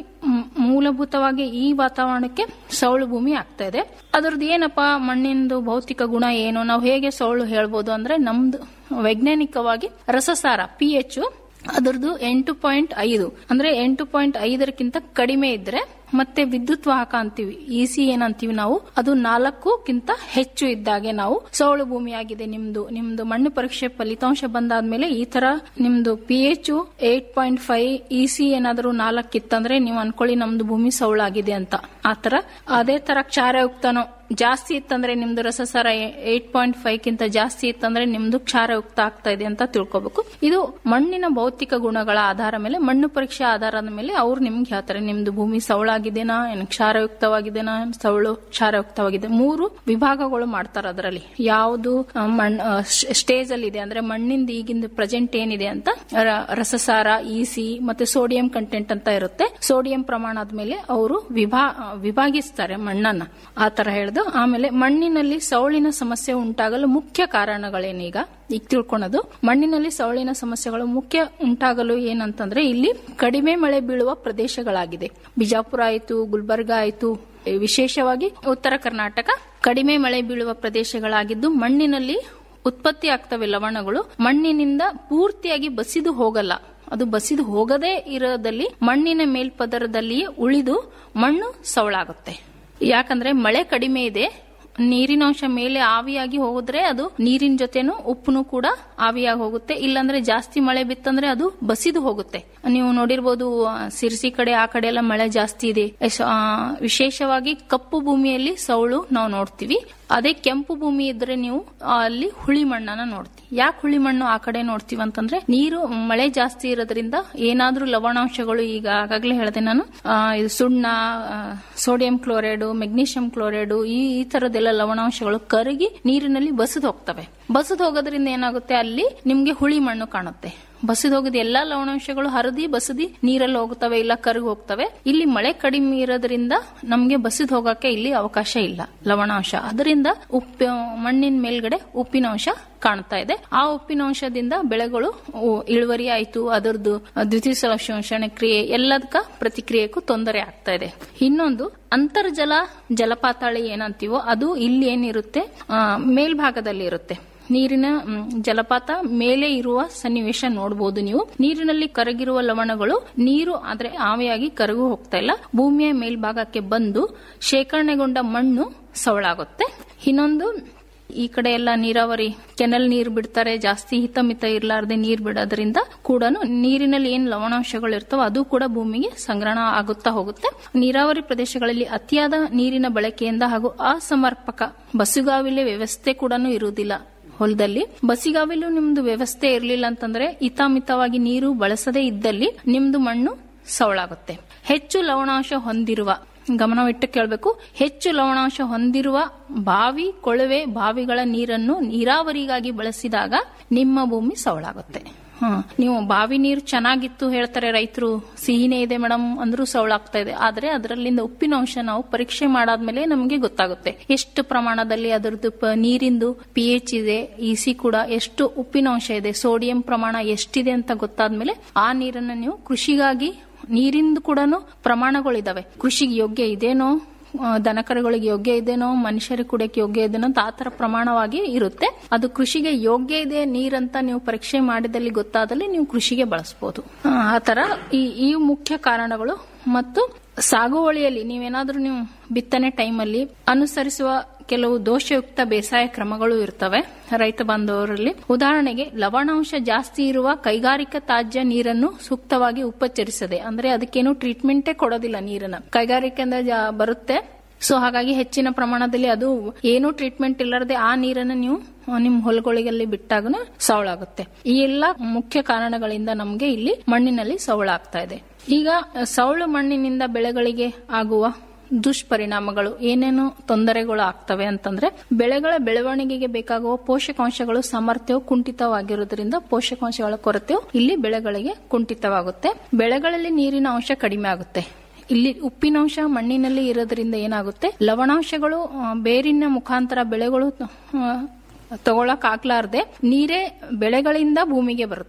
ಮೂಲಭೂತವಾಗಿ ಈ ವಾತಾವರಣಕ್ಕೆ ಸೌಳು ಭೂಮಿ ಆಗ್ತಾ ಇದೆ ಅದ್ರದ್ದು ಏನಪ್ಪಾ ಮಣ್ಣಿಂದು ಭೌತಿಕ ಗುಣ ಏನು ನಾವು ಹೇಗೆ ಸೌಳು ಹೇಳ್ಬೋದು ಅಂದ್ರೆ ನಮ್ದು ವೈಜ್ಞಾನಿಕವಾಗಿ ರಸಸಾರ ಪಿ ಎಚ್ ಅದರದ್ದು ಎಂಟು ಪಾಯಿಂಟ್ ಐದು ಅಂದ್ರೆ ಎಂಟು ಪಾಯಿಂಟ್ ಐದರಕ್ಕಿಂತ ಕಡಿಮೆ ಇದ್ರೆ ಮತ್ತೆ ವಿದ್ಯುತ್ ವಾಹಕ ಅಂತೀವಿ ಇಸಿ ಏನಂತೀವಿ ನಾವು ಅದು ನಾಲ್ಕುಕ್ಕಿಂತ ಹೆಚ್ಚು ಇದ್ದಾಗೆ ನಾವು ಸೌಳು ಭೂಮಿ ಆಗಿದೆ ನಿಮ್ದು ನಿಮ್ದು ಮಣ್ಣು ಪರೀಕ್ಷೆ ಫಲಿತಾಂಶ ಬಂದಾದ್ಮೇಲೆ ಈ ತರ ನಿಮ್ದು P H eight point five EC ಏನಾದರೂ ನಾಲ್ಕಿತ್ತಂದ್ರೆ ನೀವು ಅನ್ಕೊಳ್ಳಿ ನಮ್ದು ಭೂಮಿ ಸೌಳಾಗಿದೆ ಅಂತ ಆತರ ಅದೇ ತರ ಕ್ಷಾರಯುಕ್ತನೋ ಜಾಸ್ತಿ ಇತ್ತಂದ್ರೆ ನಿಮ್ದು ರಸಸಾರ ಏಟ್ ಪಾಯಿಂಟ್ ಫೈವ್ ಕಿಂತ ಜಾಸ್ತಿ ಇತ್ತಂದ್ರೆ ನಿಮ್ದು ಕ್ಷಾರಯುಕ್ತ ಆಗ್ತಾ ಇದೆ ಅಂತ ತಿಳ್ಕೊಬೇಕು ಇದು ಮಣ್ಣಿನ ಭೌತಿಕ ಗುಣಗಳ ಆಧಾರ ಮೇಲೆ ಮಣ್ಣು ಪರೀಕ್ಷೆ ಆಧಾರದ ಮೇಲೆ ಅವ್ರು ನಿಮ್ಗೆ ಹೇಳ್ತಾರೆ ನಿಮ್ದು ಭೂಮಿ ಸೌಳಾಗಿದೆನಾ ಏನು ಕ್ಷಾರಯುಕ್ತವಾಗಿದೆನಾ ಸೌಳು ಕ್ಷಾರಯುಕ್ತವಾಗಿದೆ ಮೂರು ವಿಭಾಗಗಳು ಮಾಡ್ತಾರೆ ಅದರಲ್ಲಿ ಯಾವುದು ಆ, ಮಣ್ ಸ್ಟೇಜ್ ಅಲ್ಲಿ ಇದೆ ಅಂದ್ರೆ ಮಣ್ಣಿಂದ ಈಗಿಂದ ಪ್ರೆಸೆಂಟ್ ಏನಿದೆ ಅಂತ ರ- ರಸಸಾರ ಇಸಿ ಮತ್ತೆ ಸೋಡಿಯಂ ಕಂಟೆಂಟ್ ಅಂತ ಇರುತ್ತೆ ಸೋಡಿಯಂ ಪ್ರಮಾಣದ ಮೇಲೆ ಅವರು ವಿಭಾ ವಿಭಾಗಿಸ್ತಾರೆ ಮಣ್ಣನ್ನ ಆ ತರ ಹೇಳ್ದು ಆಮೇಲೆ ಮಣ್ಣಿನಲ್ಲಿ ಸೌಳಿನ ಸಮಸ್ಯೆ ಉಂಟಾಗಲು ಮುಖ್ಯ ಕಾರಣಗಳೇನೀಗ ಈಗ ತಿಳ್ಕೊಳೋದು ಮಣ್ಣಿನಲ್ಲಿ ಸೌಳಿನ ಸಮಸ್ಯೆಗಳು ಮುಖ್ಯ ಉಂಟಾಗಲು ಏನಂತಂದ್ರೆ ಇಲ್ಲಿ ಕಡಿಮೆ ಮಳೆ ಬೀಳುವ ಪ್ರದೇಶಗಳಾಗಿದೆ ಬಿಜಾಪುರ ಆಯ್ತು ಗುಲ್ಬರ್ಗ ಆಯ್ತು ವಿಶೇಷವಾಗಿ ಉತ್ತರ ಕರ್ನಾಟಕ ಕಡಿಮೆ ಮಳೆ ಬೀಳುವ ಪ್ರದೇಶಗಳಾಗಿದ್ದು ಮಣ್ಣಿನಲ್ಲಿ ಉತ್ಪತ್ತಿ ಆಗ್ತವೆ ಲವಣಗಳು ಮಣ್ಣಿನಿಂದ ಪೂರ್ತಿಯಾಗಿ ಬಸಿದು ಹೋಗಲ್ಲ ಅದು ಬಸಿದು ಹೋಗದೇ ಇರೋದಲ್ಲಿ ಮಣ್ಣಿನ ಮೇಲ್ಪದರದಲ್ಲಿಯೇ ಉಳಿದು ಮಣ್ಣು ಸವಳಾಗುತ್ತೆ ಯಾಕಂದ್ರೆ ಮಳೆ ಕಡಿಮೆ ಇದೆ ನೀರಿನಾಂಶ ಮೇಲೆ ಆವಿಯಾಗಿ ಹೋದ್ರೆ ಅದು ನೀರಿನ ಜೊತೆನು ಉಪ್ಪುನು ಕೂಡ ಆವಿಯಾಗಿ ಹೋಗುತ್ತೆ ಇಲ್ಲಾಂದ್ರೆ ಜಾಸ್ತಿ ಮಳೆ ಬಿತ್ತಂದ್ರೆ ಅದು ಬಸಿದು ಹೋಗುತ್ತೆ ನೀವು ನೋಡಿರ್ಬೋದು ಆ, ಸಿರ್ಸಿ ಕಡೆ ಆ ಕಡೆ ಎಲ್ಲ ಮಳೆ ಜಾಸ್ತಿ ಇದೆ ಎಸ್- ಆ, ವಿಶೇಷವಾಗಿ ಕಪ್ಪು ಭೂಮಿಯಲ್ಲಿ ಸೌಳು ನಾವು ನೋಡ್ತೀವಿ ಅದೇ ಕೆಂಪು ಭೂಮಿ ಇದ್ರೆ ನೀವು ಆ, ಅಲ್ಲಿ ಹುಳಿ ಮಣ್ಣನ್ನ ನೋಡ್ತೀವಿ ಯಾಕೆ ಹುಳಿ ಮಣ್ಣು ಆ ಕಡೆ ನೋಡ್ತೀವಿ ಅಂತಂದ್ರೆ ನೀರು ಮಳೆ ಜಾಸ್ತಿ ಇರೋದ್ರಿಂದ ಏನಾದ್ರೂ ಲವಣಾಂಶಗಳು ಈಗ ಆಗಾಗ್ಲೇ ಹೇಳಿದೆ ನಾನು ಆ, ಇದು ಸುಣ್ಣ ಆ, ಸೋಡಿಯಂ ಕ್ಲೋರೈಡ್ ಮೆಗ್ನೀಷಿಯಂ ಕ್ಲೋರೈಡ್ ಈ ಈ ತರದೆಲ್ಲ ಲವಣಾಂಶಗಳು ಕರಗಿ ನೀರಿನಲ್ಲಿ ಬಸಿದು ಹೋಗ್ತವೆ ಬಸಿದು ಹೋಗೋದ್ರಿಂದ ಏನಾಗುತ್ತೆ ಅಲ್ಲಿ ನಿಮ್ಗೆ ಹುಳಿ ಮಣ್ಣು ಕಾಣುತ್ತೆ ಬಸಿದು ಹೋಗಿದ ಎಲ್ಲಾ ಲವಣಾಂಶಗಳು ಹರಿದಿ ಬಸದಿ ನೀರಲ್ಲಿ ಹೋಗ್ತವೆ ಇಲ್ಲ ಕರಗಿ ಹೋಗ್ತವೆ ಇಲ್ಲಿ ಮಳೆ ಕಡಿಮೆ ಇರೋದ್ರಿಂದ ನಮ್ಗೆ ಬಸಿದು ಹೋಗಕ್ಕೆ ಇಲ್ಲಿ ಅವಕಾಶ ಇಲ್ಲ ಲವಣಾಂಶ ಅದರಿಂದ ಉಪ್ಪು ಮಣ್ಣಿನ ಮೇಲ್ಗಡೆ ಉಪ್ಪಿನಾಂಶ ಕಾಣ್ತಾ ಇದೆ ಆ ಉಪ್ಪಿನಾಂಶದಿಂದ ಬೆಳೆಗಳು ಉ- ಇಳುವರಿ ಆಯ್ತು ಅದರದ್ದು ದ್ವಿತೀಯ ಶೋಷಣೆ ಕ್ರಿಯೆ ಎಲ್ಲದಕ್ಕ ಪ್ರತಿಕ್ರಿಯೆಗೂ ತೊಂದರೆ ಆಗ್ತಾ ಇದೆ ಇನ್ನೊಂದು ಅಂತರ್ಜಲ ಜಲಪಾತಾಳಿ ಏನಂತೀವೋ ಅದು ಇಲ್ಲಿ ಏನಿರುತ್ತೆ ಆ, ಮೇಲ್ಭಾಗದಲ್ಲಿ ಇರುತ್ತೆ ನೀರಿನ ಮ್, ಜಲಪಾತ ಮೇಲೆ ಇರುವ ಸನ್ನಿವೇಶ ನೋಡಬಹುದು ನೀವು ನೀರಿನಲ್ಲಿ ಕರಗಿರುವ ಲವಣಗಳು ನೀರು ಆದ್ರೆ ಆವಿಯಾಗಿ ಕರಗು ಹೋಗ್ತಾ ಇಲ್ಲ ಭೂಮಿಯ ಮೇಲ್ಭಾಗಕ್ಕೆ ಬಂದು ಶೇಖರಣೆಗೊಂಡ ಮಣ್ಣು ಸವಳಾಗುತ್ತೆ ಇನ್ನೊಂದು ಈ ಕಡೆ ಎಲ್ಲ ನೀರಾವರಿ ಕೆನಲ್ ನೀರು ಬಿಡ್ತಾರೆ ಜಾಸ್ತಿ ಹಿತಮಿತ ಇರ್ಲಾರ್ದೆ ನೀರ್ ಬಿಡೋದ್ರಿಂದ ಕೂಡ ನೀರಿನಲ್ಲಿ ಏನ್ ಲವಣಾಂಶಗಳು ಇರ್ತಾವ ಅದು ಕೂಡ ಭೂಮಿಗೆ ಸಂಗ್ರಹಣ ಆಗುತ್ತಾ ಹೋಗುತ್ತೆ ನೀರಾವರಿ ಪ್ರದೇಶಗಳಲ್ಲಿ ಅತಿಯಾದ ನೀರಿನ ಬಳಕೆಯಿಂದ ಹಾಗೂ ಅಸಮರ್ಪಕ ಬಸುಗಾವಿಲೆ ವ್ಯವಸ್ಥೆ ಕೂಡ ಇರುವುದಿಲ್ಲ ಹೊಲದಲ್ಲಿ ಬಸಿಗಾವಿಲು ನಿಮ್ದು ವ್ಯವಸ್ಥೆ ಇರಲಿಲ್ಲ ಅಂತಂದ್ರೆ ಹಿತಾಮಿತವಾಗಿ ನೀರು ಬಳಸದೇ ಇದ್ದಲ್ಲಿ ನಿಮ್ದು ಮಣ್ಣು ಸವಳಾಗುತ್ತೆ ಹೆಚ್ಚು ಲವಣಾಂಶ ಹೊಂದಿರುವ ಗಮನವಿಟ್ಟು ಕೇಳಬೇಕು ಹೆಚ್ಚು ಲವಣಾಂಶ ಹೊಂದಿರುವ ಬಾವಿ ಕೊಳವೆ ಬಾವಿಗಳ ನೀರನ್ನು ನೀರಾವರಿಗಾಗಿ ಬಳಸಿದಾಗ ನಿಮ್ಮ ಭೂಮಿ ಸವಳಾಗುತ್ತೆ ಹ ನೀವು ಬಾವಿ ನೀರು ಚೆನ್ನಾಗಿತ್ತು ಹೇಳ್ತಾರೆ ರೈತರು ಸಿಹಿನೇ ಇದೆ ಮೇಡಮ್ ಅಂದ್ರೂ ಸವಳಾಗ್ತಾ ಇದೆ ಆದ್ರೆ ಅದರಲ್ಲಿಂದ ಉಪ್ಪಿನಾಂಶ ನಾವು ಪರೀಕ್ಷೆ ಮಾಡಾದ್ಮೇಲೆ ನಮಗೆ ಗೊತ್ತಾಗುತ್ತೆ ಎಷ್ಟು ಪ್ರಮಾಣದಲ್ಲಿ ಅದರದ್ದು ಪ- ನೀರಿಂದು ಪಿ ಎಚ್ ಇದೆ ಇಸಿ ಕೂಡ ಎಷ್ಟು ಉಪ್ಪಿನಾಂಶ ಇದೆ ಸೋಡಿಯಂ ಪ್ರಮಾಣ ಎಷ್ಟಿದೆ ಅಂತ ಗೊತ್ತಾದ್ಮೇಲೆ ಆ ನೀರನ್ನು ನೀವು ಕೃಷಿಗಾಗಿ ನೀರಿಂದು ಕೂಡ ಪ್ರಮಾಣಗಳಿದಾವೆ ಕೃಷಿಗೆ ಯೋಗ್ಯ ಇದೇನೋ ಆ, ದನಕರುಗಳಿಗೆ ಯೋಗ್ಯ ಇದೆನೋ ಮನುಷ್ಯರಿಗೆ ಕುಡಿಯಕ್ಕೆ ಯೋಗ್ಯ ಇದೆನೋ ಅಂತ ಆ ತರ ಪ್ರಮಾಣವಾಗಿ ಇರುತ್ತೆ ಅದು ಕೃಷಿಗೆ ಯೋಗ್ಯ ಇದೆ ನೀರಂತ ನೀವು ಪರೀಕ್ಷೆ ಮಾಡಿದಲ್ಲಿ ಗೊತ್ತಾದಲ್ಲಿ ನೀವು ಕೃಷಿಗೆ ಬಳಸಬಹುದು ಆ ತರ ಈ ಈ ಮುಖ್ಯ ಕಾರಣಗಳು ಮತ್ತು ಸಾಗುವಳಿಯಲ್ಲಿ ನೀವೇನಾದ್ರೂ ನೀವು ಬಿತ್ತನೆ ಟೈಮಲ್ಲಿ ಅನುಸರಿಸುವ ಕೆಲವು ದೋಷಯುಕ್ತ ಬೇಸಾಯ ಕ್ರಮಗಳು ಇರ್ತವೆ ರೈತ ಬಾಂಧವರಲ್ಲಿ ಉದಾಹರಣೆಗೆ ಲವಣಾಂಶ ಜಾಸ್ತಿ ಇರುವ ಕೈಗಾರಿಕಾ ತ್ಯಾಜ್ಯ ನೀರನ್ನು ಸೂಕ್ತವಾಗಿ ಉಪಚರಿಸದೆ ಅಂದ್ರೆ ಅದಕ್ಕೇನು ಟ್ರೀಟ್ಮೆಂಟೇ ಕೊಡೋದಿಲ್ಲ ನೀರನ್ನ ಕೈಗಾರಿಕೆಯಿಂದ ಜಾ- ಬರುತ್ತೆ ಸೊ ಹಾಗಾಗಿ ಹೆಚ್ಚಿನ ಪ್ರಮಾಣದಲ್ಲಿ ಅದು ಏನು ಟ್ರೀಟ್ಮೆಂಟ್ ಇಲ್ಲದೆ ಆ ನೀರನ್ನು ನೀವು ನಿಮ್ ಹೊಲಗಳಿಗಲ್ಲಿ ಬಿಟ್ಟಾಗ ಸವಳಾಗುತ್ತೆ ಈ ಎಲ್ಲ ಮುಖ್ಯ ಕಾರಣಗಳಿಂದ ನಮಗೆ ಇಲ್ಲಿ ಮಣ್ಣಿನಲ್ಲಿ ಸವಳಾಗ್ತಾ ಇದೆ ಈಗ ಸವಳು ಮಣ್ಣಿನಿಂದ ಬೆಳೆಗಳಿಗೆ ಆಗುವ ದುಷ್ಪರಿಣಾಮಗಳು ಏನೇನು ತೊಂದರೆಗಳು ಆಗ್ತವೆ ಅಂತಂದ್ರೆ ಬೆಳೆಗಳ ಬೆಳವಣಿಗೆಗೆ ಬೇಕಾಗುವ ಪೋಷಕಾಂಶಗಳು ಸಾಮರ್ಥ್ಯವು ಕುಂಠಿತವಾಗಿರುವುದರಿಂದ ಪೋಷಕಾಂಶಗಳ ಕೊರತೆಯು ಇಲ್ಲಿ ಬೆಳೆಗಳಿಗೆ ಕುಂಠಿತವಾಗುತ್ತೆ ಬೆಳೆಗಳಲ್ಲಿ ನೀರಿನ ಅಂಶ ಕಡಿಮೆ ಆಗುತ್ತೆ ಇಲ್ಲಿ ಉಪ್ಪಿನಾಂಶ ಮಣ್ಣಿನಲ್ಲಿ ಇರೋದ್ರಿಂದ ಏನಾಗುತ್ತೆ ಲವಣಾಂಶಗಳು ಆ, ಬೇರಿನ ಮುಖಾಂತರ ಬೆಳೆಗಳು ಆ, ತಗೊಳಕ್ ಆಗ್ಲಾರ್ದೆ ನೀರೇ ಬೆಳೆಗಳಿಂದ ಭೂಮಿಗೆ ಬರುತ್ತೆ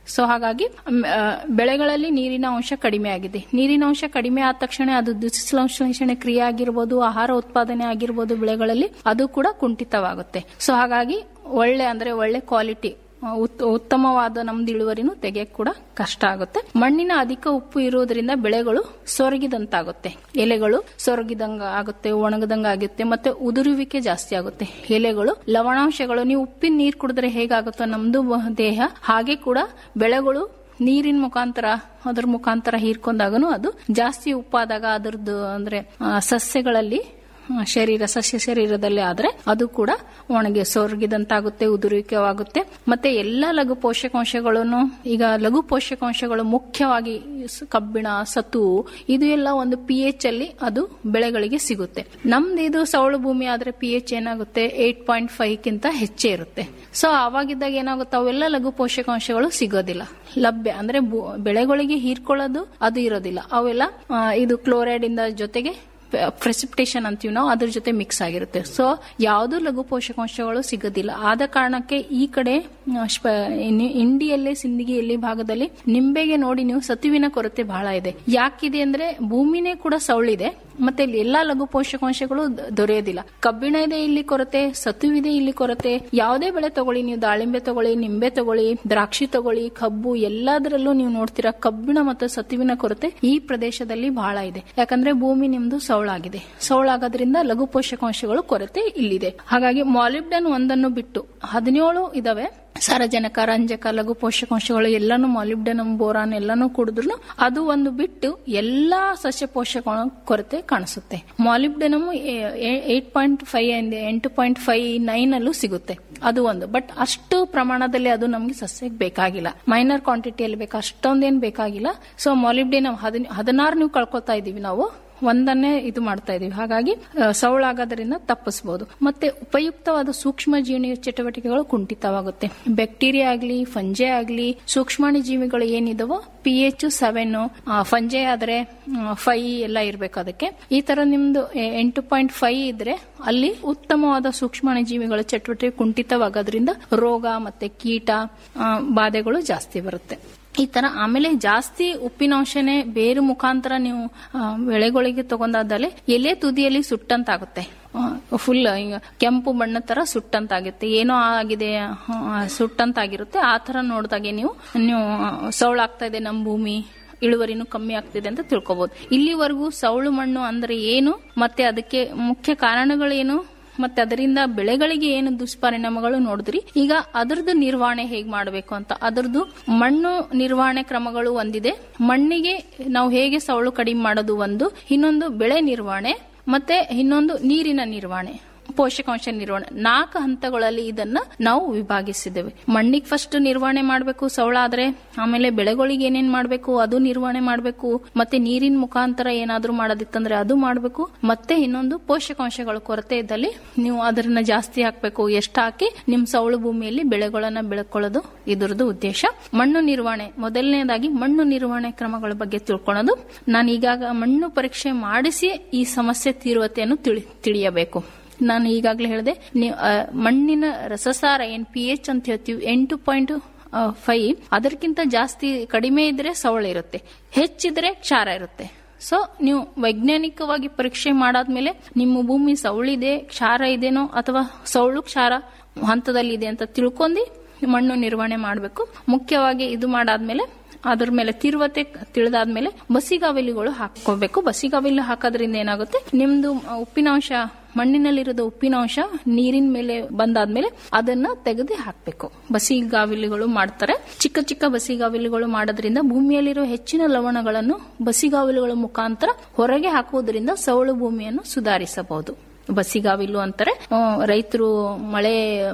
ಸೊ ಹಾಗಾಗಿ ಮ್, ಆ, ಬೆಳೆಗಳಲ್ಲಿ ನೀರಿನ ಅಂಶ ಕಡಿಮೆ ಆಗಿದೆ ನೀರಿನ ಅಂಶ ಕಡಿಮೆ ಆದ ತಕ್ಷಣ ಅದು ದುಸ್ಸಂಶ್ಲೇಷಣೆ ಕ್ರಿಯೆ ಆಗಿರ್ಬೋದು ಆಹಾರ ಉತ್ಪಾದನೆ ಆಗಿರ್ಬೋದು ಬೆಳೆಗಳಲ್ಲಿ ಅದು ಕೂಡ ಕುಂಠಿತವಾಗುತ್ತೆ ಸೊ ಹಾಗಾಗಿ ಒಳ್ಳೆ ಅಂದ್ರೆ ಒಳ್ಳೆ ಕ್ವಾಲಿಟಿ ಉತ್- ಉತ್ತಮವಾದ ನಮ್ದು ಇಳುವರಿನೂ ತೆಗೆಯಕ್ ಕೂಡ ಕಷ್ಟ ಆಗುತ್ತೆ ಮಣ್ಣಿನ ಅಧಿಕ ಉಪ್ಪು ಇರುವುದರಿಂದ ಬೆಳೆಗಳು ಸೊರಗಿದಂತಾಗುತ್ತೆ ಎಲೆಗಳು ಸೊರಗಿದಂಗ ಆಗುತ್ತೆ ಒಣಗದಂಗ ಆಗುತ್ತೆ ಮತ್ತೆ ಉದುರುವಿಕೆ ಜಾಸ್ತಿ ಆಗುತ್ತೆ ಎಲೆಗಳು ಲವಣಾಂಶಗಳು ನೀವು ಉಪ್ಪಿನ ನೀರು ಕುಡಿದ್ರೆ ಹೇಗಾಗುತ್ತೋ ನಮ್ದು ದೇಹ ಹಾಗೆ ಕೂಡ ಬೆಳೆಗಳು ನೀರಿನ ಮುಖಾಂತರ ಅದ್ರ ಮುಖಾಂತರ ಹೀರ್ಕೊಂಡಾಗನು ಅದು ಜಾಸ್ತಿ ಉಪ್ಪಾದಾಗ ಅದರದ್ದು ಅಂದ್ರೆ ಆ, ಸಸ್ಯಗಳಲ್ಲಿ ಆ, ಶರೀರ ಸಸ್ಯ ಶರೀರದಲ್ಲಿ ಆದ್ರೆ ಅದು ಕೂಡ ಒಣಗಿ ಸೊರಗಿದಂತಾಗುತ್ತೆ ಉದುರುವಿಕೆವಾಗುತ್ತೆ ಮತ್ತೆ ಎಲ್ಲ ಲಘು ಪೋಷಕಾಂಶಗಳನ್ನು ಈಗ ಲಘು ಪೋಷಕಾಂಶಗಳು ಮುಖ್ಯವಾಗಿ ಸ್- ಕಬ್ಬಿಣ ಸತು ಇದು ಎಲ್ಲ ಒಂದು ಪಿ ಎಚ್ ಅಲ್ಲಿ ಅದು ಬೆಳೆಗಳಿಗೆ ಸಿಗುತ್ತೆ ನಮ್ದು ಇದು ಸೌಳು ಭೂಮಿ ಆದ್ರೆ ಪಿ ಎಚ್ ಏನಾಗುತ್ತೆ ಏಟ್ ಪಾಯಿಂಟ್ ಫೈವ್ ಕಿಂತ ಹೆಚ್ಚೇ ಇರುತ್ತೆ ಸೊ ಆವಾಗಿದ್ದಾಗ ಏನಾಗುತ್ತೆ ಅವೆಲ್ಲ ಲಘು ಪೋಷಕಾಂಶಗಳು ಸಿಗೋದಿಲ್ಲ ಲಭ್ಯ ಅಂದ್ರೆ ಭೂ- ಬೆಳೆಗಳಿಗೆ ಹೀರ್ಕೊಳ್ಳೋದು ಅದು ಇರೋದಿಲ್ಲ ಅವೆಲ್ಲ ಆ, ಇದು ಕ್ಲೋರೈಡ್ ಇಂದ ಜೊತೆಗೆ ಪ್ರೆಸಿಪಿಟೇಷನ್ ಅಂತೀವಿ ನಾವು ಅದ್ರ ಜೊತೆ ಮಿಕ್ಸ್ ಆಗಿರುತ್ತೆ ಸೊ ಯಾವುದು ಲಘು ಪೋಷಕಾಂಶಗಳು ಸಿಗೋದಿಲ್ಲ ಆದ ಕಾರಣಕ್ಕೆ ಈ ಕಡೆ ಆ, ಶ್ಪ- ಇನ್- ಇಂಡಿಯಲ್ಲೇ ಸಿಂದಗಿಯಲ್ಲಿ ಭಾಗದಲ್ಲಿ ನಿಂಬೆಗೆ ನೋಡಿ ನೀವು ಸತುವಿನ ಕೊರತೆ ಬಹಳ ಇದೆ ಯಾಕಿದೆ ಅಂದ್ರೆ ಭೂಮಿನೇ ಕೂಡ ಸೌಳಿದೆ ಮತ್ತೆ ಇಲ್ಲಿ ಎಲ್ಲಾ ಲಘು ಪೋಷಕಾಂಶಗಳು ದ- ದೊರೆಯೋದಿಲ್ಲ ಕಬ್ಬಿಣ ಇದೆ ಇಲ್ಲಿ ಕೊರತೆ ಸತುವಿದೆ ಇಲ್ಲಿ ಕೊರತೆ ಯಾವುದೇ ಬೆಳೆ ತಗೊಳ್ಳಿ ನೀವು ದಾಳಿಂಬೆ ತಗೊಳ್ಳಿ ನಿಂಬೆ ತಗೊಳ್ಳಿ ದ್ರಾಕ್ಷಿ ತಗೊಳ್ಳಿ ಕಬ್ಬು ಎಲ್ಲದರಲ್ಲೂ ನೀವು ನೋಡ್ತೀರಾ ಕಬ್ಬಿಣ ಮತ್ತು ಸತುವಿನ ಕೊರತೆ ಈ ಪ್ರದೇಶದಲ್ಲಿ ಬಹಳ ಇದೆ ಯಾಕಂದ್ರೆ ಭೂಮಿ ನಿಮ್ದು ಸೌಳಾಗಿದೆ ಸೌಳಾಗೋದ್ರಿಂದ ಲಘು ಪೋಷಕಾಂಶಗಳು ಕೊರತೆ ಇಲ್ಲಿದೆ ಹಾಗಾಗಿ ಮಾಲಿಬ್ಡನ್ ಒಂದನ್ನು ಬಿಟ್ಟು ಹದಿನೇಳು ಇದಾವೆ ಸಾರಜನಕ ರಂಜಕ ಲಘು ಪೋಷಕಾಂಶಗಳು ಎಲ್ಲಾನು ಮಾಲಿಬ್ಡನಮ್ ಬೋರಾನ್ ಎಲ್ಲಾನು ಕುಡಿದ್ರು ಅದು ಒಂದು ಬಿಟ್ಟು ಎಲ್ಲಾ ಸಸ್ಯ ಪೋಷಕ ಕೊರತೆ ಕಾಣಿಸುತ್ತೆ ಮಾಲಿಬ್ಡನಮ್ ಏಟ್ ಪಾಯಿಂಟ್ ಫೈವ್ ಎಂಟು ಪಾಯಿಂಟ್ ಫೈವ್ ನೈನ್ ಅಲ್ಲೂ ಸಿಗುತ್ತೆ ಅದು ಒಂದು ಬಟ್ ಅಷ್ಟು ಪ್ರಮಾಣದಲ್ಲಿ ಅದು ನಮ್ಗೆ ಸಸ್ಯಕ್ಕೆ ಬೇಕಾಗಿಲ್ಲ ಮೈನರ್ ಕ್ವಾಂಟಿಟಿಯಲ್ಲಿ ಬೇಕು ಅಷ್ಟೊಂದೇನ್ ಬೇಕಾಗಿಲ್ಲ ಸೊ ಮಾಲಿಬ್ಡನಮ್ ಹದಿನಾರು ನೀವು ಕಳ್ಕೊತಾ ಇದೀವಿ ನಾವು ಒಂದನ್ನೇ ಇದು ಮಾಡ್ತಾ ಇದೀವಿ ಹಾಗಾಗಿ ಆ, ಸೌಳಾಗೋದ್ರಿಂದ ತಪ್ಪಿಸಬಹುದು ಮತ್ತೆ ಉಪಯುಕ್ತವಾದ ಸೂಕ್ಷ್ಮ ಜೀವಿ ಚಟುವಟಿಕೆಗಳು ಕುಂಠಿತವಾಗುತ್ತೆ ಬ್ಯಾಕ್ಟೀರಿಯಾ ಆಗ್ಲಿ ಫಂಜೆ ಆಗ್ಲಿ ಸೂಕ್ಷ್ಮಾಣು ಜೀವಿಗಳು ಏನಿದಾವೋ ಪಿ ಎಚ್ ಸೆವೆನ್ ಫಂಜೆ ಆದ್ರೆ ಫೈ ಎಲ್ಲ ಇರ್ಬೇಕು ಅದಕ್ಕೆ ಈ ತರ ನಿಮ್ದು ಎ- ಎಂಟು ಪಾಯಿಂಟ್ ಫೈವ್ ಇದ್ರೆ ಅಲ್ಲಿ ಉತ್ತಮವಾದ ಸೂಕ್ಷ್ಮಾಣು ಜೀವಿಗಳ ಚಟುವಟಿಕೆ ಕುಂಠಿತವಾಗೋದ್ರಿಂದ ರೋಗ ಮತ್ತೆ ಕೀಟ ಆ, ಬಾಧೆಗಳು ಜಾಸ್ತಿ ಬರುತ್ತೆ ಈ ತರ ಆಮೇಲೆ ಜಾಸ್ತಿ ಉಪ್ಪಿನಾಂಶನೇ ಬೇರು ಮುಖಾಂತರ ನೀವು ಆ, ಬೆಳೆಗಳಿಗೆ ತಗೊಂಡಾದಲ್ಲಿ ಎಲೆ ತುದಿಯಲ್ಲಿ ಸುಟ್ಟಂತಾಗುತ್ತೆ ಫುಲ್ ಈಗ ಕೆಂಪು ಬಣ್ಣ ತರ ಸುಟ್ಟಂತಾಗುತ್ತೆ ಏನೋ ಆಗಿದೆ ಆ, ಸುಟ್ಟಂತಾಗಿರುತ್ತೆ ಆ ತರ ನೋಡಿದಾಗೆ ನೀವು ನೀವು ಸೌಳಾಗ್ತಾ ಇದೆ ನಮ್ಮ ಭೂಮಿ ಇಳುವರಿನೂ ಕಮ್ಮಿ ಆಗ್ತಿದೆ ಅಂತ ತಿಳ್ಕೊಬಹುದು ಇಲ್ಲಿವರೆಗೂ ಸೌಳು ಮಣ್ಣು ಅಂದ್ರೆ ಏನು ಮತ್ತೆ ಅದಕ್ಕೆ ಮುಖ್ಯ ಕಾರಣಗಳೇನು ಮತ್ತೆ ಅದರಿಂದ ಬೆಳೆಗಳಿಗೆ ಏನು ದುಷ್ಪರಿಣಾಮಗಳು ನೋಡಿದ್ರಿ ಈಗ ಅದರದ್ದು ನಿರ್ವಹಣೆ ಹೇಗ್ ಮಾಡಬೇಕು ಅಂತ ಅದರದ್ದು ಮಣ್ಣು ನಿರ್ವಹಣೆ ಕ್ರಮಗಳು ಒಂದಿದೆ ಮಣ್ಣಿಗೆ ನಾವು ಹೇಗೆ ಸವಳು ಕಡಿಮೆ ಮಾಡೋದು ಒಂದು ಇನ್ನೊಂದು ಬೆಳೆ ನಿರ್ವಹಣೆ ಮತ್ತೆ ಇನ್ನೊಂದು ನೀರಿನ ನಿರ್ವಹಣೆ ಪೋಷಕಾಂಶ ನಿರ್ವಹಣೆ ನಾಲ್ಕು ಹಂತಗಳಲ್ಲಿ ಇದನ್ನ ನಾವು ವಿಭಾಗಿಸಿದ್ದೇವೆ ಮಣ್ಣಿಗೆ ಫಸ್ಟ್ ನಿರ್ವಹಣೆ ಮಾಡಬೇಕು ಸವಳಾದ್ರೆ ಆಮೇಲೆ ಬೆಳೆಗಳಿಗೆ ಏನೇನ್ ಮಾಡಬೇಕು ಅದು ನಿರ್ವಹಣೆ ಮಾಡಬೇಕು ಮತ್ತೆ ನೀರಿನ ಮುಖಾಂತರ ಏನಾದ್ರೂ ಮಾಡೋದಿತ್ತಂದ್ರೆ ಅದು ಮಾಡಬೇಕು ಮತ್ತೆ ಇನ್ನೊಂದು ಪೋಷಕಾಂಶಗಳ ಕೊರತೆ ಇದ್ದಲ್ಲಿ ನೀವು ಅದನ್ನ ಜಾಸ್ತಿ ಹಾಕ್ಬೇಕು ಎಷ್ಟು ಹಾಕಿ ನಿಮ್ ಸವಳು ಭೂಮಿಯಲ್ಲಿ ಬೆಳೆಗಳನ್ನ ಬೆಳ್ಕೊಳ್ಳೋದು ಇದರದ್ದು ಉದ್ದೇಶ ಮಣ್ಣು ನಿರ್ವಹಣೆ ಮೊದಲನೇದಾಗಿ ಮಣ್ಣು ನಿರ್ವಹಣೆ ಕ್ರಮಗಳ ಬಗ್ಗೆ ತಿಳ್ಕೊಳ್ಳೋದು ನಾನು ಈಗಾಗ ಮಣ್ಣು ಪರೀಕ್ಷೆ ಮಾಡಿಸಿ ಈ ಸಮಸ್ಯೆ ತೀವ್ರತೆಯನ್ನು ತಿಳಿ ತಿಳಿಯಬೇಕು ನಾನು ಈಗಾಗಲೇ ಹೇಳಿದೆ ನೀವು ಆ, ಮಣ್ಣಿನ ರಸಸಾರ ಏನ್ ಪಿ ಎಚ್ ಅಂತ ಹೇಳ್ತೀವಿ ಎಂಟು ಪಾಯಿಂಟ್ ಫೈವ್ ಅದಕ್ಕಿಂತ ಜಾಸ್ತಿ ಕಡಿಮೆ ಇದ್ರೆ ಸವಳ ಇರುತ್ತೆ ಹೆಚ್ಚಿದ್ರೆ ಕ್ಷಾರ ಇರುತ್ತೆ ಸೊ ನೀವು ವೈಜ್ಞಾನಿಕವಾಗಿ ಪರೀಕ್ಷೆ ಮಾಡಾದ್ಮೇಲೆ ನಿಮ್ಮ ಭೂಮಿ ಸವಳಿದೆ ಕ್ಷಾರ ಇದೆನೋ ಅಥವಾ ಸವಳು ಕ್ಷಾರ ಹಂತದಲ್ಲಿ ಇದೆ ಅಂತ ತಿಳ್ಕೊಂಡಿ ಮಣ್ಣು ನಿರ್ವಹಣೆ ಮಾಡಬೇಕು ಮುಖ್ಯವಾಗಿ ಇದು ಮಾಡಾದ್ಮೇಲೆ ಅದ್ರ ಮೇಲೆ ತೀವ್ರತೆ ತಿಳಿದಾದ್ಮೇಲೆ ಬಸಿಗಾವಿಲಿಗಳು ಹಾಕೋಬೇಕು ಬಸಿಗಾವಿಲು ಹಾಕೋದ್ರಿಂದ ಏನಾಗುತ್ತೆ ನಿಮ್ದು ಉಪ್ಪಿನಾಂಶ ಮಣ್ಣಿನಲ್ಲಿರೋದು ಉಪ್ಪಿನಾಂಶ ನೀರಿನ ಮೇಲೆ ಬಂದಾದ್ಮೇಲೆ ಅದನ್ನ ತೆಗೆದು ಹಾಕ್ಬೇಕು ಬಸಿಗಾವಿಲಿಗಳು ಮಾಡ್ತಾರೆ ಚಿಕ್ಕ ಚಿಕ್ಕ ಬಸಿಗಾವಿಲಿಗಳು ಮಾಡೋದ್ರಿಂದ ಭೂಮಿಯಲ್ಲಿರೋ ಹೆಚ್ಚಿನ ಲವಣಗಳನ್ನು ಬಸಿಗಾವಿಲುಗಳ ಮುಖಾಂತರ ಹೊರಗೆ ಹಾಕುವುದರಿಂದ ಸವಳು ಭೂಮಿಯನ್ನು ಸುಧಾರಿಸಬಹುದು ಬಸಿಗಾವಿಲು ಅಂತಾರೆ ರೈತರು ಮಳೆ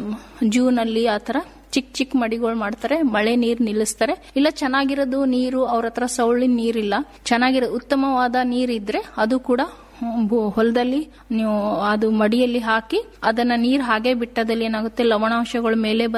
ಜೂನ್ ಅಲ್ಲಿ ಆತರ ಚಿಕ್ಕ ಚಿಕ್ಕ ಮಡಿಗಳು ಮಾಡ್ತಾರೆ ಮಳೆ ನೀರ್ ನಿಲ್ಲಿಸ್ತಾರೆ ಇಲ್ಲ ಚೆನ್ನಾಗಿರೋದು ನೀರು ಅವ್ರ ಹತ್ರ ಸೌಳಿನ ನೀರಿಲ್ಲ ಚೆನ್ನಾಗಿರೋ ಉತ್ತಮವಾದ ನೀರಿದ್ರೆ ಅದು ಕೂಡ ಭೂ- ಹೊಲದಲ್ಲಿ ನೀವು ಅದು ಮಡಿಯಲ್ಲಿ ಹಾಕಿ ಅದನ್ನ ನೀರ್ ಹಾಗೆ ಬಿಟ್ಟದಲ್ಲಿ ಏನಾಗುತ್ತೆ ಲವಣಾಂಶಗಳು ಮೇಲೆ ಬಂದು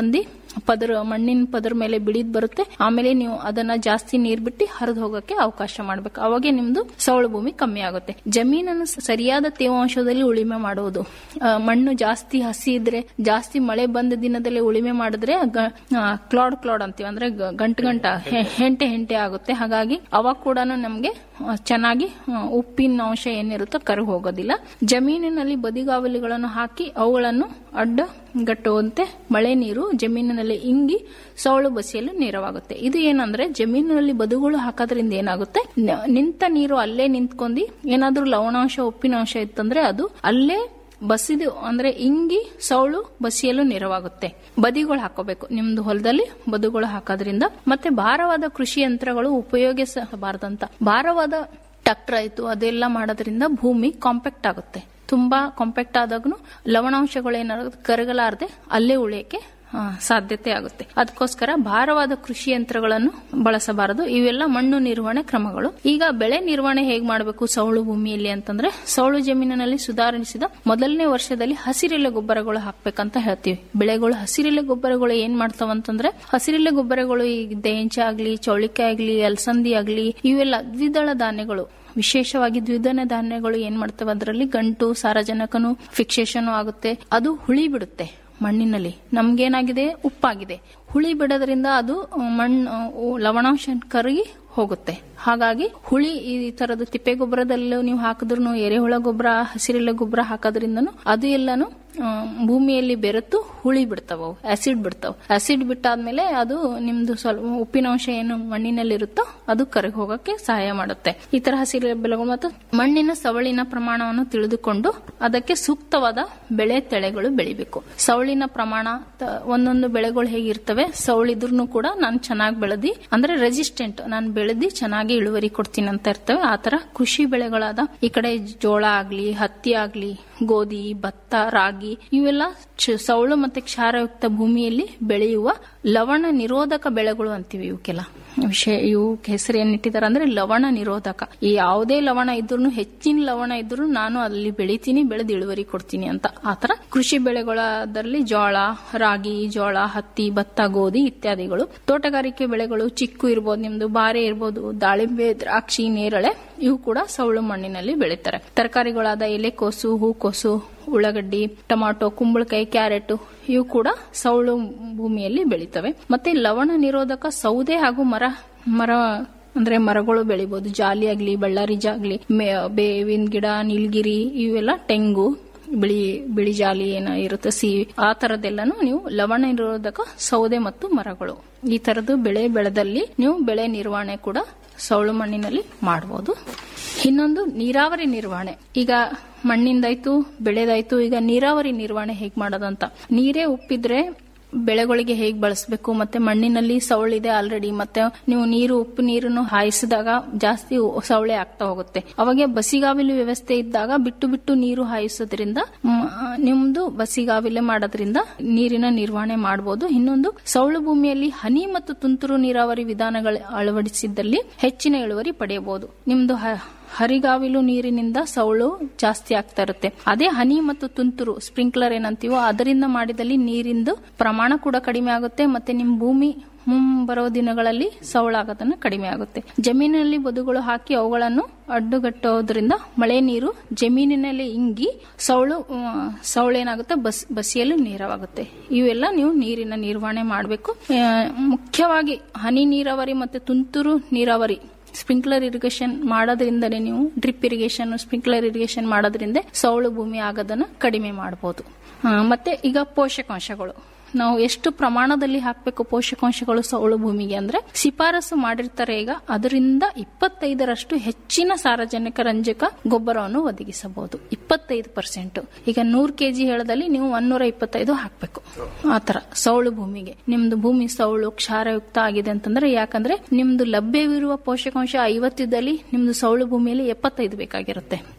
ಪದರ ಮಣ್ಣಿನ ಪದರ ಮೇಲೆ ಬಿಳಿದ್ ಬರುತ್ತೆ ಆಮೇಲೆ ನೀವು ಅದನ್ನ ಜಾಸ್ತಿ ನೀರ್ ಬಿಟ್ಟು ಹರಿದು ಹೋಗಕ್ಕೆ ಅವಕಾಶ ಮಾಡ್ಬೇಕು ಅವಾಗೆ ನಿಮ್ದು ಸೌಳು ಭೂಮಿ ಕಮ್ಮಿ ಆಗುತ್ತೆ ಜಮೀನನ್ನು ಸರಿಯಾದ ತೇವಾಂಶದಲ್ಲಿ ಉಳಿಮೆ ಮಾಡುವುದು ಆ, ಮಣ್ಣು ಜಾಸ್ತಿ ಹಸಿ ಇದ್ರೆ ಜಾಸ್ತಿ ಮಳೆ ಬಂದ ದಿನದಲ್ಲಿ ಉಳಿಮೆ ಮಾಡಿದ್ರೆ ಗ- ಆ, ಕ್ಲಾಡ್ ಕ್ಲಾಡ್ ಅಂತೀವಿ ಅಂದ್ರೆ ಗ- ಗಂಟು ಗಂಟ ಹೆ- ಹೆಂಟೆ ಹೆಂಟೆ ಆಗುತ್ತೆ ಹಾಗಾಗಿ ಅವಾಗ ಕೂಡ ನಮ್ಗೆ ಆ, ಚೆನ್ನಾಗಿ ಆ, ಉಪ್ಪಿನ ಅಂಶ ಏನಿರುತ್ತೋ ಕರಗಿ ಹೋಗೋದಿಲ್ಲ ಜಮೀನಿನಲ್ಲಿ ಬದಿಗಾವಲಿಗಳನ್ನು ಹಾಕಿ ಅವುಗಳನ್ನು ಅಡ್ಡ ಗಟ್ಟುವಂತೆ ಮಳೆ ನೀರು ಜಮೀನಿನಲ್ಲಿ ಇಂಗಿ ಸೌಳು ಬಸಿಯಲು ನೆರವಾಗುತ್ತೆ ಇದು ಏನಂದ್ರೆ ಜಮೀನಿನಲ್ಲಿ ಬದುಗಳು ಹಾಕೋದ್ರಿಂದ ಏನಾಗುತ್ತೆ ನ- ನಿಂತ ನೀರು ಅಲ್ಲೇ ನಿಂತ್ಕೊಂಡಿ ಏನಾದ್ರೂ ಲವಣಾಂಶ ಉಪ್ಪಿನಾಂಶ ಇತ್ತಂದ್ರೆ ಅದು ಅಲ್ಲೇ ಬಸಿದು ಅಂದ್ರೆ ಇಂಗಿ ಸೌಳು ಬಸಿಯಲು ನೆರವಾಗುತ್ತೆ ಬದಿಗಳು ಹಾಕೋಬೇಕು ನಿಮ್ದು ಹೊಲದಲ್ಲಿ ಬದುಗಳು ಹಾಕೋದ್ರಿಂದ ಮತ್ತೆ ಭಾರವಾದ ಕೃಷಿ ಯಂತ್ರಗಳು ಉಪಯೋಗಿಸಬಾರದಂತ ಭಾರವಾದ ಟ್ರಾಕ್ಟರ್ ಆಯ್ತು ಅದೆಲ್ಲ ಮಾಡೋದ್ರಿಂದ ಭೂಮಿ ಕಾಂಪ್ಯಾಕ್ಟ್ ಆಗುತ್ತೆ ತುಂಬಾ ಕಾಂಪ್ಯಾಕ್ಟ್ ಆದಾಗೂ ಲವಣಾಂಶಗಳು ಏನಾಗುತ್ತೆ ಕರಗಲಾರದೆ ಅಲ್ಲೇ ಉಳಿಯಕ್ಕೆ ಆ, ಸಾಧ್ಯತೆ ಆಗುತ್ತೆ ಅದಕ್ಕೋಸ್ಕರ ಭಾರವಾದ ಕೃಷಿ ಯಂತ್ರಗಳನ್ನು ಬಳಸಬಾರದು ಇವೆಲ್ಲ ಮಣ್ಣು ನಿರ್ವಹಣೆ ಕ್ರಮಗಳು ಈಗ ಬೆಳೆ ನಿರ್ವಹಣೆ ಹೇಗ್ ಮಾಡಬೇಕು ಸೌಳು ಭೂಮಿಯಲ್ಲಿ ಅಂತಂದ್ರೆ ಸೌಳು ಜಮೀನಿನಲ್ಲಿ ಸುಧಾರಿಸಿದ ಮೊದಲನೇ ವರ್ಷದಲ್ಲಿ ಹಸಿರೆಲೆ ಗೊಬ್ಬರಗಳು ಹಾಕ್ಬೇಕಂತ ಹೇಳ್ತೀವಿ ಬೆಳೆಗಳು ಹಸಿರೆಲೆ ಗೊಬ್ಬರಗಳು ಏನ್ ಮಾಡ್ತಾವಂತಂದ್ರೆ ಹಸಿರೆಲೆ ಗೊಬ್ಬರಗಳು ಈ ದೇಂಚ ಆಗ್ಲಿ ಚೌಳಿಕಾಯಿ ಆಗ್ಲಿ ಅಲಸಂದಿ ಆಗ್ಲಿ ಇವೆಲ್ಲ ದ್ವಿದಳ ಧಾನ್ಯಗಳು ವಿಶೇಷವಾಗಿ ದ್ವಿದಳ ಧಾನ್ಯಗಳು ಏನ್ ಮಾಡ್ತವೆ ಅದರಲ್ಲಿ ಗಂಟು ಸಾರಜನಕನು ಫಿಕ್ಸೇಷನ್ ಆಗುತ್ತೆ ಅದು ಹುಳಿ ಬಿಡುತ್ತೆ ಮಣ್ಣಿನಲ್ಲಿ ನಮ್ಗೇನಾಗಿದೆ ಉಪ್ಪಾಗಿದೆ ಹುಳಿ ಬಿಡೋದ್ರಿಂದ ಅದು ಮಣ್ಣು ಲವಣಾಂಶ ಕರಗಿ ಹೋಗುತ್ತೆ ಹಾಗಾಗಿ ಹುಳಿ ಈ ತರದ ತಿಪ್ಪೆ ಗೊಬ್ಬರದಲ್ಲೂ ನೀವು ಹಾಕಿದ್ರು ಎರೆಹುಳ ಗೊಬ್ಬರ ಹಸಿರೆಲೆ ಗೊಬ್ಬರ ಹಾಕೋದ್ರಿಂದನು ಅದು ಎಲ್ಲಾನು ಆ, ಭೂಮಿಯಲ್ಲಿ ಬೆರೆತು ಹುಳಿ ಬಿಡ್ತಾವ ಅವು ಆಸಿಡ್ ಬಿಡ್ತಾವ ಆಸಿಡ್ ಬಿಟ್ಟಾದ್ಮೇಲೆ ಅದು ನಿಮ್ದು ಸ್ವಲ್ಪ ಉಪ್ಪಿನಾಂಶ ಏನು ಮಣ್ಣಿನಲ್ಲಿ ಇರುತ್ತೋ ಅದು ಕರಗಿ ಹೋಗಕ್ಕೆ ಸಹಾಯ ಮಾಡುತ್ತೆ ಈ ತರ ಹಸಿರು ಬೆಳೆಗಳು ಮತ್ತು ಮಣ್ಣಿನ ಸವಳಿನ ಪ್ರಮಾಣವನ್ನು ತಿಳಿದುಕೊಂಡು ಅದಕ್ಕೆ ಸೂಕ್ತವಾದ ಬೆಳೆ ತೆಳೆಗಳು ಬೆಳಿಬೇಕು ಸವಳಿನ ಪ್ರಮಾಣ ತ- ಒಂದೊಂದು ಬೆಳೆಗಳು ಹೇಗಿರ್ತವೆ ಸವಳಿದ್ರು ಕೂಡ ನಾನು ಚೆನ್ನಾಗಿ ಬೆಳೆದಿ ಅಂದ್ರೆ ರೆಸಿಸ್ಟೆಂಟ್ ನಾನು ಬೆಳೆದಿ ಚೆನ್ನಾಗಿ ಇಳುವರಿ ಕೊಡ್ತೀನಿ ಅಂತ ಇರ್ತವೆ ಆತರ ಕೃಷಿ ಬೆಳೆಗಳಾದ ಈ ಕಡೆ ಜೋಳ ಆಗ್ಲಿ ಹತ್ತಿ ಆಗ್ಲಿ ಗೋಧಿ ಭತ್ತ ರಾಗಿ ಇವೆಲ್ಲ ಚ- ಸೌಳು ಮತ್ತೆ ಕ್ಷಾರಯುಕ್ತ ಭೂಮಿಯಲ್ಲಿ ಬೆಳೆಯುವ ಲವಣ ನಿರೋಧಕ ಬೆಳೆಗಳು ಅಂತೀವಿ ಇವಕ್ಕೆಲ್ಲ ವಿಷಯ ಇವು ಹೆಸರು ಏನಿಟ್ಟಿದ್ದಾರೆ ಅಂದ್ರೆ ಲವಣ ನಿರೋಧಕ ಈ ಯಾವುದೇ ಲವಣ ಇದ್ರೂ ಹೆಚ್ಚಿನ ಲವಣ ಇದ್ರೂ ನಾನು ಅಲ್ಲಿ ಬೆಳಿತೀನಿ ಬೆಳೆದು ಇಳುವರಿ ಕೊಡ್ತೀನಿ ಅಂತ ಆತರ ಕೃಷಿ ಬೆಳೆಗಳದಲ್ಲಿ ಜೋಳ ರಾಗಿ ಜೋಳ ಹತ್ತಿ ಭತ್ತ ಗೋಧಿ ಇತ್ಯಾದಿಗಳು ತೋಟಗಾರಿಕೆ ಬೆಳೆಗಳು ಚಿಕ್ಕು ಇರ್ಬೋದು ನಿಮ್ದು ಬಾರೆ ಇರ್ಬೋದು ದಾಳಿಂಬೆ ದ್ರಾಕ್ಷಿ ನೇರಳೆ ಇವು ಕೂಡ ಸೌಳು ಮಣ್ಣಿನಲ್ಲಿ ಬೆಳೀತಾರೆ ತರಕಾರಿಗಳಾದ ಎಲೆಕೋಸು ಹೂಕೋಸು ಉಳ್ಳಾಗಡ್ಡಿ ಟೊಮಾಟೊ ಕುಂಬಳಕಾಯಿ ಕ್ಯಾರೆಟ್ ಇವು ಕೂಡ ಸೌಳು ಭೂಮಿಯಲ್ಲಿ ಬೆಳೀತವೆ ಮತ್ತೆ ಲವಣ ನಿರೋಧಕ ಸೌದೆ ಹಾಗೂ ಮರ ಮರ ಅಂದ್ರೆ ಮರಗಳು ಬೆಳಿಬಹುದು ಜಾಲಿ ಆಗ್ಲಿ ಬಳ್ಳಾರಿ ಜಾಗ್ಲಿ ಮೇ- ಬೇವಿನ ಗಿಡ ನೀಲಗಿರಿ ಇವೆಲ್ಲ ತೆಂಗು ಬಿಳಿ ಬಿಳಿ ಜಾಲಿ ಏನ ಇರುತ್ತೆ ಸಿಹಿ ಆ ತರದೆಲ್ಲಾನು ನೀವು ಲವಣ ನಿರೋಧಕ ಸೌದೆ ಮತ್ತು ಮರಗಳು ಈ ತರದ್ದು ಬೆಳೆ ಬೆಳೆದಲ್ಲಿ ನೀವು ಬೆಳೆ ನಿರ್ವಹಣೆ ಕೂಡ ಸೌಳು ಮಣ್ಣಿನಲ್ಲಿ ಮಾಡಬಹುದು ಇನ್ನೊಂದು ನೀರಾವರಿ ನಿರ್ವಹಣೆ ಈಗ ಮಣ್ಣಿಂದಾಯ್ತು ಬೆಳೆದಾಯ್ತು ಈಗ ನೀರಾವರಿ ನಿರ್ವಹಣೆ ಹೇಗ್ ಮಾಡೋದಂತ ನೀರೇ ಉಪ್ಪಿದ್ರೆ ಬೆಳೆಗಳಿಗೆ ಹೇಗ್ ಬಳಸಬೇಕು ಮತ್ತೆ ಮಣ್ಣಿನಲ್ಲಿ ಸವಳಿದೆ ಆಲ್ರೆಡಿ ಮತ್ತೆ ನೀವು ನೀರು ಉಪ್ಪು ನೀರನ್ನು ಹಾಯಿಸಿದಾಗ ಜಾಸ್ತಿ ಉ- ಸವಳೆ ಆಗ್ತಾ ಹೋಗುತ್ತೆ ಅವಾಗ ಬಸಿಗಾವಿಲು ವ್ಯವಸ್ಥೆ ಇದ್ದಾಗ ಬಿಟ್ಟು ಬಿಟ್ಟು ನೀರು ಹಾಯಿಸೋದ್ರಿಂದ ಮ್, ನಿಮ್ದು ಬಸಿಗಾವಿಲೆ ಮಾಡೋದ್ರಿಂದ ನೀರಿನ ನಿರ್ವಹಣೆ ಮಾಡಬಹುದು ಇನ್ನೊಂದು ಸೌಳು ಭೂಮಿಯಲ್ಲಿ ಹನಿ ಮತ್ತು ತುಂತುರು ನೀರಾವರಿ ವಿಧಾನಗಳು ಅಳವಡಿಸಿದ್ದಲ್ಲಿ ಹೆಚ್ಚಿನ ಇಳುವರಿ ಪಡೆಯಬಹುದು ನಿಮ್ದು ಹ- ಹರಿಗಾವಿಲು ನೀರಿನಿಂದ ಸೌಳು ಜಾಸ್ತಿ ಆಗ್ತಾ ಇರುತ್ತೆ ಅದೇ ಹನಿ ಮತ್ತು ತುಂತುರು ಸ್ಪ್ರಿಂಕ್ಲರ್ ಏನಂತೀವೋ ಅದರಿಂದ ಮಾಡಿದಲ್ಲಿ ನೀರಿಂದು ಪ್ರಮಾಣ ಕೂಡ ಕಡಿಮೆ ಆಗುತ್ತೆ ಮತ್ತೆ ನಿಮ್ ಭೂಮಿ ಮುಂಬರುವ ದಿನಗಳಲ್ಲಿ ಸೌಳಾಗೋದನ್ನ ಕಡಿಮೆ ಆಗುತ್ತೆ ಜಮೀನಿನಲ್ಲಿ ಬದುಗಳು ಹಾಕಿ ಅವುಗಳನ್ನು ಅಡ್ಡುಗಟ್ಟೋದ್ರಿಂದ ಮಳೆ ನೀರು ಜಮೀನಿನಲ್ಲಿ ಇಂಗಿ ಸೌಳು ಆ, ಸೌಳೇನಾಗುತ್ತೆ ಬಸ್ ಬಸಿಯಲು ನೀರವಾಗುತ್ತೆ ಇವೆಲ್ಲ ನೀವು ನೀರಿನ ನಿರ್ವಹಣೆ ಮಾಡಬೇಕು ಮುಖ್ಯವಾಗಿ ಹನಿ ನೀರಾವರಿ ಮತ್ತೆ ತುಂತುರು ನೀರಾವರಿ ಸ್ಪ್ರಿಂಕ್ಲರ್ ಇರಿಗೇಷನ್ ಮಾಡೋದ್ರಿಂದನೇ ನೀವು ಡ್ರಿಪ್ ಇರಿಗೇಷನ್ ಸ್ಪ್ರಿಂಕ್ಲರ್ ಇರಿಗೇಷನ್ ಮಾಡೋದ್ರಿಂದ ಸೌಳು ಭೂಮಿ ಆಗೋದನ್ನ ಕಡಿಮೆ ಮಾಡಬಹುದು ಮತ್ತೆ ಈಗ ಪೋಷಕಾಂಶಗಳು ನಾವು ಎಷ್ಟು ಪ್ರಮಾಣದಲ್ಲಿ ಹಾಕಬೇಕು ಪೋಷಕಾಂಶಗಳು ಸೌಳು ಭೂಮಿಗೆ ಅಂದ್ರೆ ಶಿಫಾರಸು ಮಾಡಿರ್ತಾರೆ ಈಗ ಅದರಿಂದ ಇಪ್ಪತ್ತೈದರಷ್ಟು ಹೆಚ್ಚಿನ ಸಾರಜನಕ ರಂಜಕ ಗೊಬ್ಬರವನ್ನು ಒದಗಿಸಬಹುದು ಇಪ್ಪತ್ತೈದು ಪರ್ಸೆಂಟ್ ಈಗ ನೂರ್ ಕೆಜಿ ಹೇಳದಲ್ಲಿ ನೀವು ಒನ್ನೂರ ಇಪ್ಪತ್ತೈದು ಹಾಕಬೇಕು ಆತರ ಸೌಳು ಭೂಮಿಗೆ ನಿಮ್ದು ಭೂಮಿ ಸೌಳು ಕ್ಷಾರಯುಕ್ತ ಆಗಿದೆ ಅಂತಂದ್ರೆ ಯಾಕಂದ್ರೆ ನಿಮ್ದು ಲಭ್ಯವಿರುವ ಪೋಷಕಾಂಶ ಐವತ್ತಿದ್ದಲ್ಲಿ ನಿಮ್ದು ಸೌಳು ಭೂಮಿಯಲ್ಲಿ ಎಪ್ಪತ್ತೈದು ಬೇಕಾಗಿರುತ್ತೆ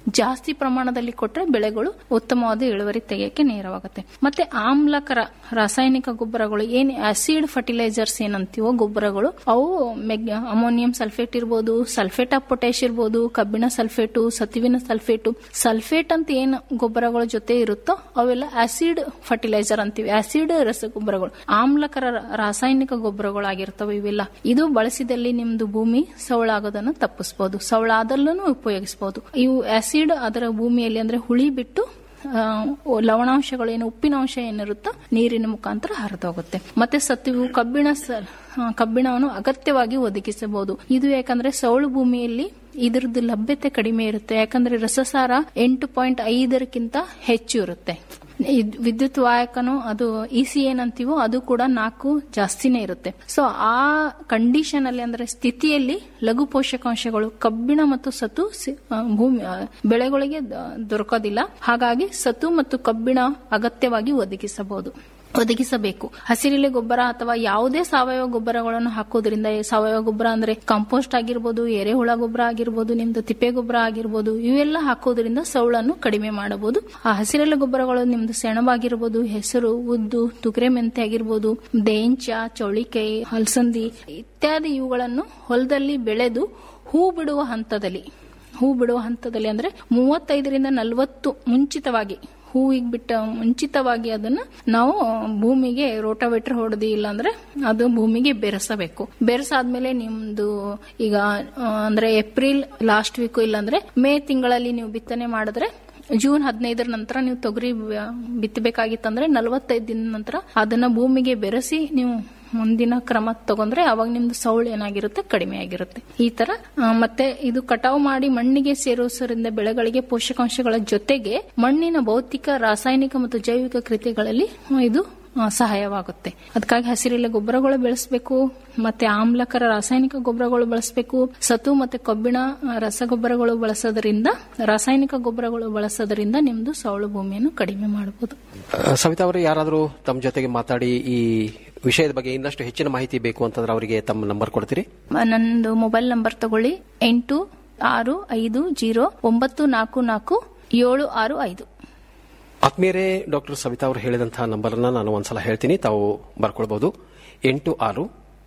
ಜಾಸ್ತಿ ಪ್ರಮಾಣದಲ್ಲಿ ಕೊಟ್ರೆ ಬೆಳೆಗಳು ಉತ್ತಮವಾದ ಇಳುವರಿ ತೆಗೆಯಕ್ಕೆ ನೇರವಾಗುತ್ತೆ ಮತ್ತೆ ಆಮ್ಲಕರ ರಾಸಾಯನಿಕ ಗೊಬ್ಬರಗಳು ಏನ್ ಆಸಿಡ್ ಫರ್ಟಿಲೈಸರ್ಸ್ ಏನಂತೀವೋ ಗೊಬ್ಬರಗಳು ಅವು ಮೆಗ್ ಅಮೋನಿಯಂ ಸಲ್ಫೇಟ್ ಇರ್ಬೋದು ಸಲ್ಫೇಟ್ ಆಫ್ ಪೊಟ್ಯಾಶ್ ಇರ್ಬೋದು ಕಬ್ಬಿಣ ಸಲ್ಫೇಟು ಸತುವಿನ ಸಲ್ಫೇಟು ಸಲ್ಫೇಟ್ ಅಂತ ಏನು ಗೊಬ್ಬರಗಳ ಜೊತೆ ಇರುತ್ತೋ ಅವೆಲ್ಲ ಆಸಿಡ್ ಫರ್ಟಿಲೈಸರ್ ಅಂತೀವಿ ಆಸಿಡ್ ರಸಗೊಬ್ಬರಗಳು ಆಮ್ಲಕರ ರಾಸಾಯನಿಕ ಗೊಬ್ಬರಗಳಾಗಿರ್ತವೆ ಇವೆಲ್ಲ ಇದು ಬಳಸಿದಲ್ಲಿ ನಿಮ್ದು ಭೂಮಿ ಸವಳಾಗೋದನ್ನು ತಪ್ಪಿಸಬಹುದು ಸವಳಾದಲ್ಲೂ ಉಪಯೋಗಿಸಬಹುದು ಇವು ಆಸಿಡ್ ಅದರ ಭೂಮಿಯಲ್ಲಿ ಅಂದ್ರೆ ಹುಳಿ ಬಿಟ್ಟು ಆ, ಲವಣಾಂಶಗಳು ಏನು ಉಪ್ಪಿನ ಅಂಶ ಏನಿರುತ್ತೋ ನೀರಿನ ಮುಖಾಂತರ ಹರಿದೋಗುತ್ತೆ ಮತ್ತೆ ಸತ್ಯವು ಕಬ್ಬಿಣ ಸ- ಆ, ಕಬ್ಬಿಣವನ್ನು ಅಗತ್ಯವಾಗಿ ಒದಗಿಸಬಹುದು ಇದು ಯಾಕಂದ್ರೆ ಸೌಳು ಭೂಮಿಯಲ್ಲಿ ಇದ್ರದ್ದು ಲಭ್ಯತೆ ಕಡಿಮೆ ಇರುತ್ತೆ ಯಾಕಂದ್ರೆ ರಸಸಾರ ಎಂಟು ಪಾಯಿಂಟ್ ಐದರಕ್ಕಿಂತ ಹೆಚ್ಚು ಇರುತ್ತೆ ಇದ್- ವಿದ್ಯುತ್ ವಾಹಕನು ಅದು ಇ ಸಿ ಏನಂತೀವೋ ಅದು ಕೂಡ ನಾಲ್ಕು ಜಾಸ್ತಿನೇ ಇರುತ್ತೆ ಸೊ ಆ ಕಂಡೀಷನ್ ಅಲ್ಲಿ ಅಂದ್ರೆ ಸ್ಥಿತಿಯಲ್ಲಿ ಲಘು ಪೋಷಕಾಂಶಗಳು ಕಬ್ಬಿಣ ಮತ್ತು ಸತು ಸಿ- ಆ, ಭೂಮಿ ಆ, ಬೆಳೆಗಳಿಗೆ ದ- ದೊರಕೋದಿಲ್ಲ ಹಾಗಾಗಿ ಸತು ಮತ್ತು ಕಬ್ಬಿಣ ಅಗತ್ಯವಾಗಿ ಒದಗಿಸಬಹುದು ಒದಗಿಸಬೇಕು ಹಸಿರೆಲೆ ಗೊಬ್ಬರ ಅಥವಾ ಯಾವುದೇ ಸಾವಯವ ಗೊಬ್ಬರಗಳನ್ನು ಹಾಕೋದ್ರಿಂದ ಈ ಸಾವಯವ ಗೊಬ್ಬರ ಅಂದ್ರೆ ಕಾಂಪೋಸ್ಟ್ ಆಗಿರ್ಬೋದು ಎರೆಹುಳ ಗೊಬ್ಬರ ಆಗಿರ್ಬೋದು ನಿಮ್ದು ತಿಪ್ಪೆ ಗೊಬ್ಬರ ಆಗಿರ್ಬೋದು ಇವೆಲ್ಲ ಹಾಕೋದ್ರಿಂದ ಸೌಳನ್ನು ಕಡಿಮೆ ಮಾಡಬಹುದು ಆ ಹಸಿರೆಲೆ ಗೊಬ್ಬರಗಳು ನಿಮ್ದು ಸೆಣಬಾಗಿರ್ಬೋದು ಹೆಸರು ಉದ್ದು ತುಗರೆ ಮೆಂತೆ ಆಗಿರ್ಬೋದು ದೇಂಚ ಚೌಳಿಕಾಯಿ ಹಲಸಂದಿ ಇತ್ಯಾದಿ ಇವುಗಳನ್ನು ಹೊಲದಲ್ಲಿ ಬೆಳೆದು ಹೂ ಬಿಡುವ ಹಂತದಲ್ಲಿ ಹೂ ಬಿಡುವ ಹಂತದಲ್ಲಿ ಅಂದ್ರೆ ಮೂವತ್ತೈದರಿಂದ ನಲವತ್ತು ಮುಂಚಿತವಾಗಿ ಹೂವಿಗೆ ಬಿಟ್ಟ ಮುಂಚಿತವಾಗಿ ಅದನ್ನ ನಾವು ಭೂಮಿಗೆ ರೋಟಾವೇಟರ್ ಹೊಡೆದಿ ಇಲ್ಲಾಂದ್ರೆ ಅದು ಭೂಮಿಗೆ ಬೆರೆಸಬೇಕು ಬೆರೆಸಾದ್ಮೇಲೆ ನಿಮ್ದು ಈಗ ಆ, ಅಂದ್ರೆ ಏಪ್ರಿಲ್ ಲಾಸ್ಟ್ ವೀಕ್ ಇಲ್ಲಾಂದ್ರೆ ಮೇ ತಿಂಗಳಲ್ಲಿ ನೀವು ಬಿತ್ತನೆ ಮಾಡಿದ್ರೆ ಜೂನ್ ಹದಿನೈದರ ನಂತರ ನೀವು ತೊಗರಿ ಬ- ಬಿತ್ತಬೇಕಾಗಿತ್ತಂದ್ರೆ ನಲವತ್ತೈದು ದಿನ ನಂತರ ಅದನ್ನ ಭೂಮಿಗೆ ಬೆರೆಸಿ ನೀವು ಮುಂದಿನ ಕ್ರಮ ತಗೊಂಡ್ರೆ ಅವಾಗ ನಿಮ್ದು ಸೌಳು ಏನಾಗಿರುತ್ತೆ ಕಡಿಮೆ ಆಗಿರುತ್ತೆ ಈ ತರ ಆ, ಮತ್ತೆ ಇದು ಕಟಾವು ಮಾಡಿ ಮಣ್ಣಿಗೆ ಸೇರಿಸೋದ್ರಿಂದ ಬೆಳೆಗಳಿಗೆ ಪೋಷಕಾಂಶಗಳ ಜೊತೆಗೆ ಮಣ್ಣಿನ ಭೌತಿಕ ರಾಸಾಯನಿಕ ಮತ್ತು ಜೈವಿಕ ಕೃತಿಗಳಲ್ಲಿ ಇದು ಆ, ಸಹಾಯವಾಗುತ್ತೆ ಅದಕ್ಕಾಗಿ ಹಸಿರೆಲೆ ಗೊಬ್ಬರಗಳು ಬೆಳೆಸಬೇಕು ಮತ್ತೆ ಆಮ್ಲಕರ ರಾಸಾಯನಿಕ ಗೊಬ್ಬರಗಳು ಬಳಸಬೇಕು ಸತು ಮತ್ತೆ ಕಬ್ಬಿಣ ಆ, ರಸಗೊಬ್ಬರಗಳು ಬಳಸೋದ್ರಿಂದ ರಾಸಾಯನಿಕ ಗೊಬ್ಬರಗಳು ಬಳಸೋದ್ರಿಂದ ನಿಮ್ದು ಸೌಳು ಭೂಮಿಯನ್ನು ಕಡಿಮೆ ಮಾಡಬಹುದು ಆ, ಸವಿತಾ ಅವರೇ ಯಾರಾದರೂ ತಮ್ಮ ಜೊತೆಗೆ ಮಾತಾಡಿ ಈ ವಿಷಯದ ಬಗ್ಗೆ ಇನ್ನಷ್ಟು ಹೆಚ್ಚಿನ ಮಾಹಿತಿ ಬೇಕು ಅಂತಂದ್ರೆ ಅವರಿಗೆ ತಮ್ಮ ನಂಬರ್ ಕೊಡ್ತೀರಿ ನಂದು ಮೊಬೈಲ್ ನಂಬರ್ ತಗೊಳ್ಳಿ ಎಂಟು ಆರು ಐದು ಜೀರೋ ಒಂಬತ್ತು ನಾಲ್ಕು ನಾಲ್ಕು ಏಳು ಆರು ಐದು ಆತ್ಮೀಯರೇ ಡಾಕ್ಟರ್ ಸವಿತಾ ಅವರು ಹೇಳಿದಂತಹ ನಂಬರ್ನ ನಾನು ಒಂದ್ಸಲ ಹೇಳ್ತೀನಿ ತಾವು ಬರ್ಕೊಳ್ಬಹುದು ಎಂಟು ಆರು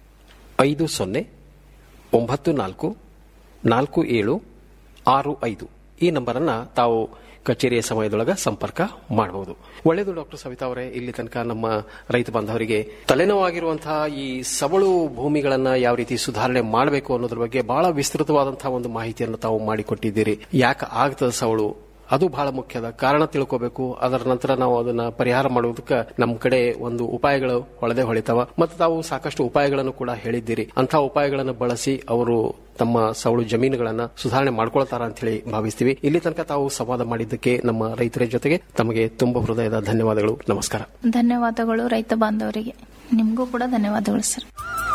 ಐದು ಸೊನ್ನೆ ಒಂಬತ್ತು ನಾಲ್ಕು ನಾಲ್ಕು ಏಳು ಆರು ಐದು ಈ ನಂಬರನ್ನ ತಾವು ಕಚೇರಿಯ ಸಮಯದೊಳಗ ಸಂಪರ್ಕ ಮಾಡಬಹುದು ಒಳ್ಳೆಯದು ಡಾಕ್ಟರ್ ಸವಿತಾ ಅವರೇ ಇಲ್ಲಿ ತನಕ ನಮ್ಮ ರೈತ ಬಾಂಧವರಿಗೆ ತಲೆನೋವಾಗಿರುವಂತಹ ಈ ಸವಳು ಭೂಮಿಗಳನ್ನ ಯಾವ ರೀತಿ ಸುಧಾರಣೆ ಮಾಡಬೇಕು ಅನ್ನೋದ್ರ ಬಗ್ಗೆ ಬಹಳ ವಿಸ್ತೃತವಾದಂತಹ ಒಂದು ಮಾಹಿತಿಯನ್ನು ತಾವು ಮಾಡಿಕೊಟ್ಟಿದ್ದೀರಿ ಯಾಕೆ ಆಗ್ತದ ಸವಳು ಅದು ಬಹಳ ಮುಖ್ಯದ ಕಾರಣ ತಿಳ್ಕೋಬೇಕು ಅದರ ನಂತರ ನಾವು ಅದನ್ನ ಪರಿಹಾರ ಮಾಡುವುದಕ್ಕೆ ನಮ್ಮ ಕಡೆ ಒಂದು ಉಪಾಯಗಳು ಹೊಳೆದೇ ಹೊಳಿತಾವ ಮತ್ತು ತಾವು ಸಾಕಷ್ಟು ಉಪಾಯಗಳನ್ನು ಕೂಡ ಹೇಳಿದ್ದೀರಿ ಅಂತಹ ಉಪಾಯಗಳನ್ನು ಬಳಸಿ ಅವರು ತಮ್ಮ ಸವಳು ಜಮೀನುಗಳನ್ನ ಸುಧಾರಣೆ ಮಾಡ್ಕೊಳ್ತಾರ ಅಂತ ಹೇಳಿ ಭಾವಿಸ್ತೀವಿ ಇಲ್ಲಿ ತನಕ ತಾವು ಸಂವಾದ ಮಾಡಿದ್ದಕ್ಕೆ ನಮ್ಮ ರೈತರ ಜೊತೆಗೆ ತಮಗೆ ತುಂಬ ಹೃದಯದ ಧನ್ಯವಾದಗಳು ನಮಸ್ಕಾರ ಧನ್ಯವಾದಗಳು ರೈತ ಬಾಂಧವರಿಗೆ ನಿಮಗೂ ಕೂಡ ಧನ್ಯವಾದಗಳು ಸರ್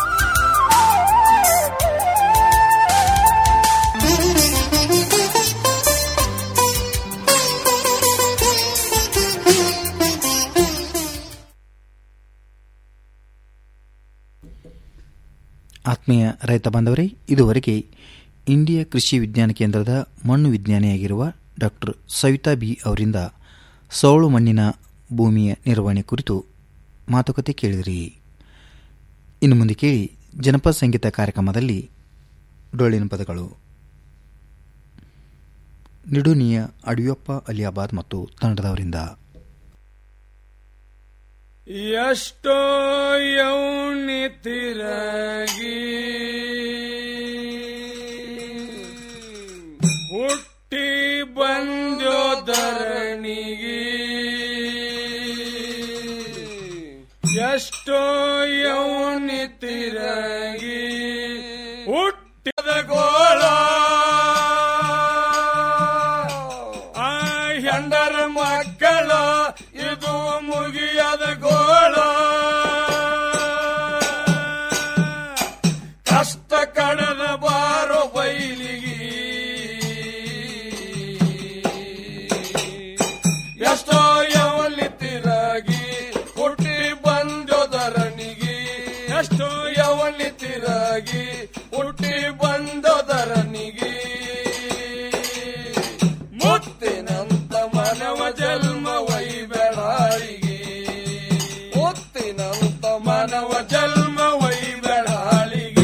ಆತ್ಮೀಯ ರೈತ ಬಾಂಧವರೇ ಇದುವರೆಗೆ ಇಂಡಿಯಾ ಕೃಷಿ ವಿಜ್ಞಾನ ಕೇಂದ್ರದ ಮಣ್ಣು ವಿಜ್ಞಾನಿಯಾಗಿರುವ ಡಾಕ್ಟರ್ ಸವಿತಾ ಬಿ ಅವರಿಂದ ಸೌಳು ಮಣ್ಣಿನ ಭೂಮಿಯ ನಿರ್ವಹಣೆ ಕುರಿತು ಮಾತುಕತೆ ಕೇಳಿದಿರಿ ಇನ್ನು ಮುಂದೆ ಕೇಳಿ ಜನಪದ ಸಂಗೀತ ಕಾರ್ಯಕ್ರಮದಲ್ಲಿ ಡೊಳ್ಳಿನ ಪದಗಳು ನಿಡುನಿಯ ಅಡಿಯಪ್ಪ ಅಲಿಯಾಬಾದ್ ಮತ್ತು ತಂಡದವರಿಂದ ಎಷ್ಟೋ ಯೌನಿ ತಿರಗಿ ಹುಟ್ಟಿ ಬಂದೋ ಧರಣಿಗೆ ಎಷ್ಟೋ ಯೌನಿ ತಿರಗಿ ಹುಟ್ಟಿದ ಗೋಳ ಆ ಹೆಂಡರ ಮಕ್ಕಳ ಇದು ಮುಗಿಯದ ಗೋಳ ಕಷ್ಟ ಕಡದ ಬಾರೋ ಬೈಲಿಗೆ ಎಷ್ಟೋ ಯವಲಿ ತಿರಗಿ ಹುಟ್ಟಿ ಬಂದೋ ಧರಣಿಗೆ ಎಷ್ಟೋ ಯವಲಿ ತಿರಗಿ ಹುಟ್ಟಿ ಬಂದೋ ಧರಣಿಗೆ ಮುತ್ತ ಮಾನವ ಜನ್ಮ ವೈಬೆಳಾಳಿಗೆ ಒತ್ತಿನಂತ ಮಾನವ ಜನ್ಮ ವೈಬೆಳಾಳಿಗೆ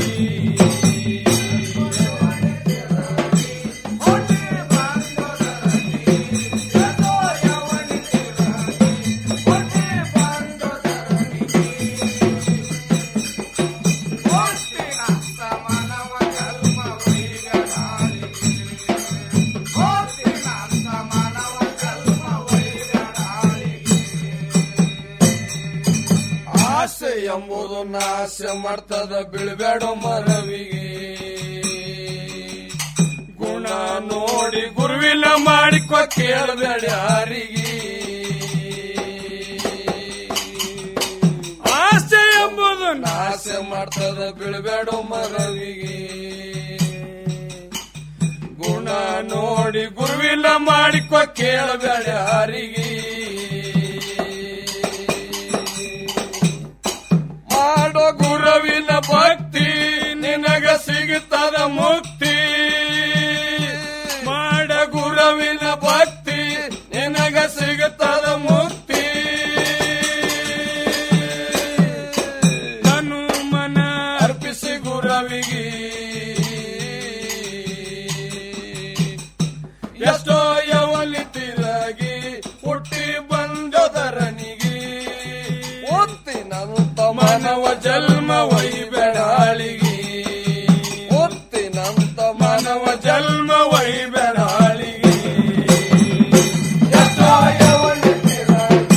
ಆಸೆ ಎಂಬುದು ನಾಶ ಮಾಡ್ತದ ಬೀಳ್ಬೇಡ ಮರವಿಗೆ ಗುಣ ನೋಡಿ ಗುರುವಿನ ಮಾಡಿಕೊ ಕೇಳಬೇಡ ಯಾರಿಗೆ ಆಸೆ ಎಂಬುದು ನಾಶ ಮಾಡ್ತದ ಬೀಳ್ಬೇಡ ಮರವಿಗೆ ಗುಣ ನೋಡಿ ಗುರುವಿನ ಮಾಡಿಕೊ ಕೇಳಬೇಡ ಯಾರಿಗೆ ಮಾಡೋ ಗುರುವಿನ ಭಕ್ತಿ ನಿನಗ ಸಿಗುತ್ತದ ಮುಕ್ತಿ ಮಾಡ ಗುರುವಿನ ಭಕ್ತಿ ನಿನಗ ಸಿಗುತ್ತದ ಮುಕ್ತಿ ತನು ಮನ ಅರ್ಪಿಸಿ ಗುರವಿಗೆ ಎಷ್ಟೋ ಯವಲಿ ತಿರಗಿ ಹುಟ್ಟಿ ಬಂದದರನಿಗೆ ಒತ್ತಿನಂತ ಮಾನವ ಜನ್ಮ ವೈಬೆಳಾಳಿಗೆ ಒತ್ತಿನಂತ ಮಾನವ ಜನ್ಮ ವೈಬೆಳಾಳಿಗೆ ಎಷ್ಟೋ ಯವಲಿ ತಿರಗಿ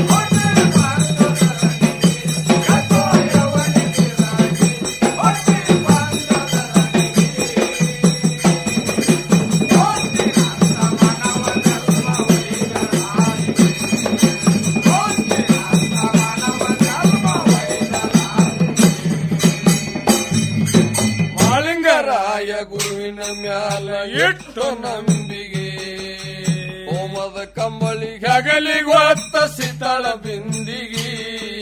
ಮಾಳಿಂಗರಾಯ ಗುರುವಿನ ಮ್ಯಾಲ ಇಟ್ಟು ನಂಬಿಗೆ ಹೋಮದ ಕಂಬಳಿ ಹಗಲಿಗೊತ್ತ ಸಿತಳ ಬಿಂದಿಗೆ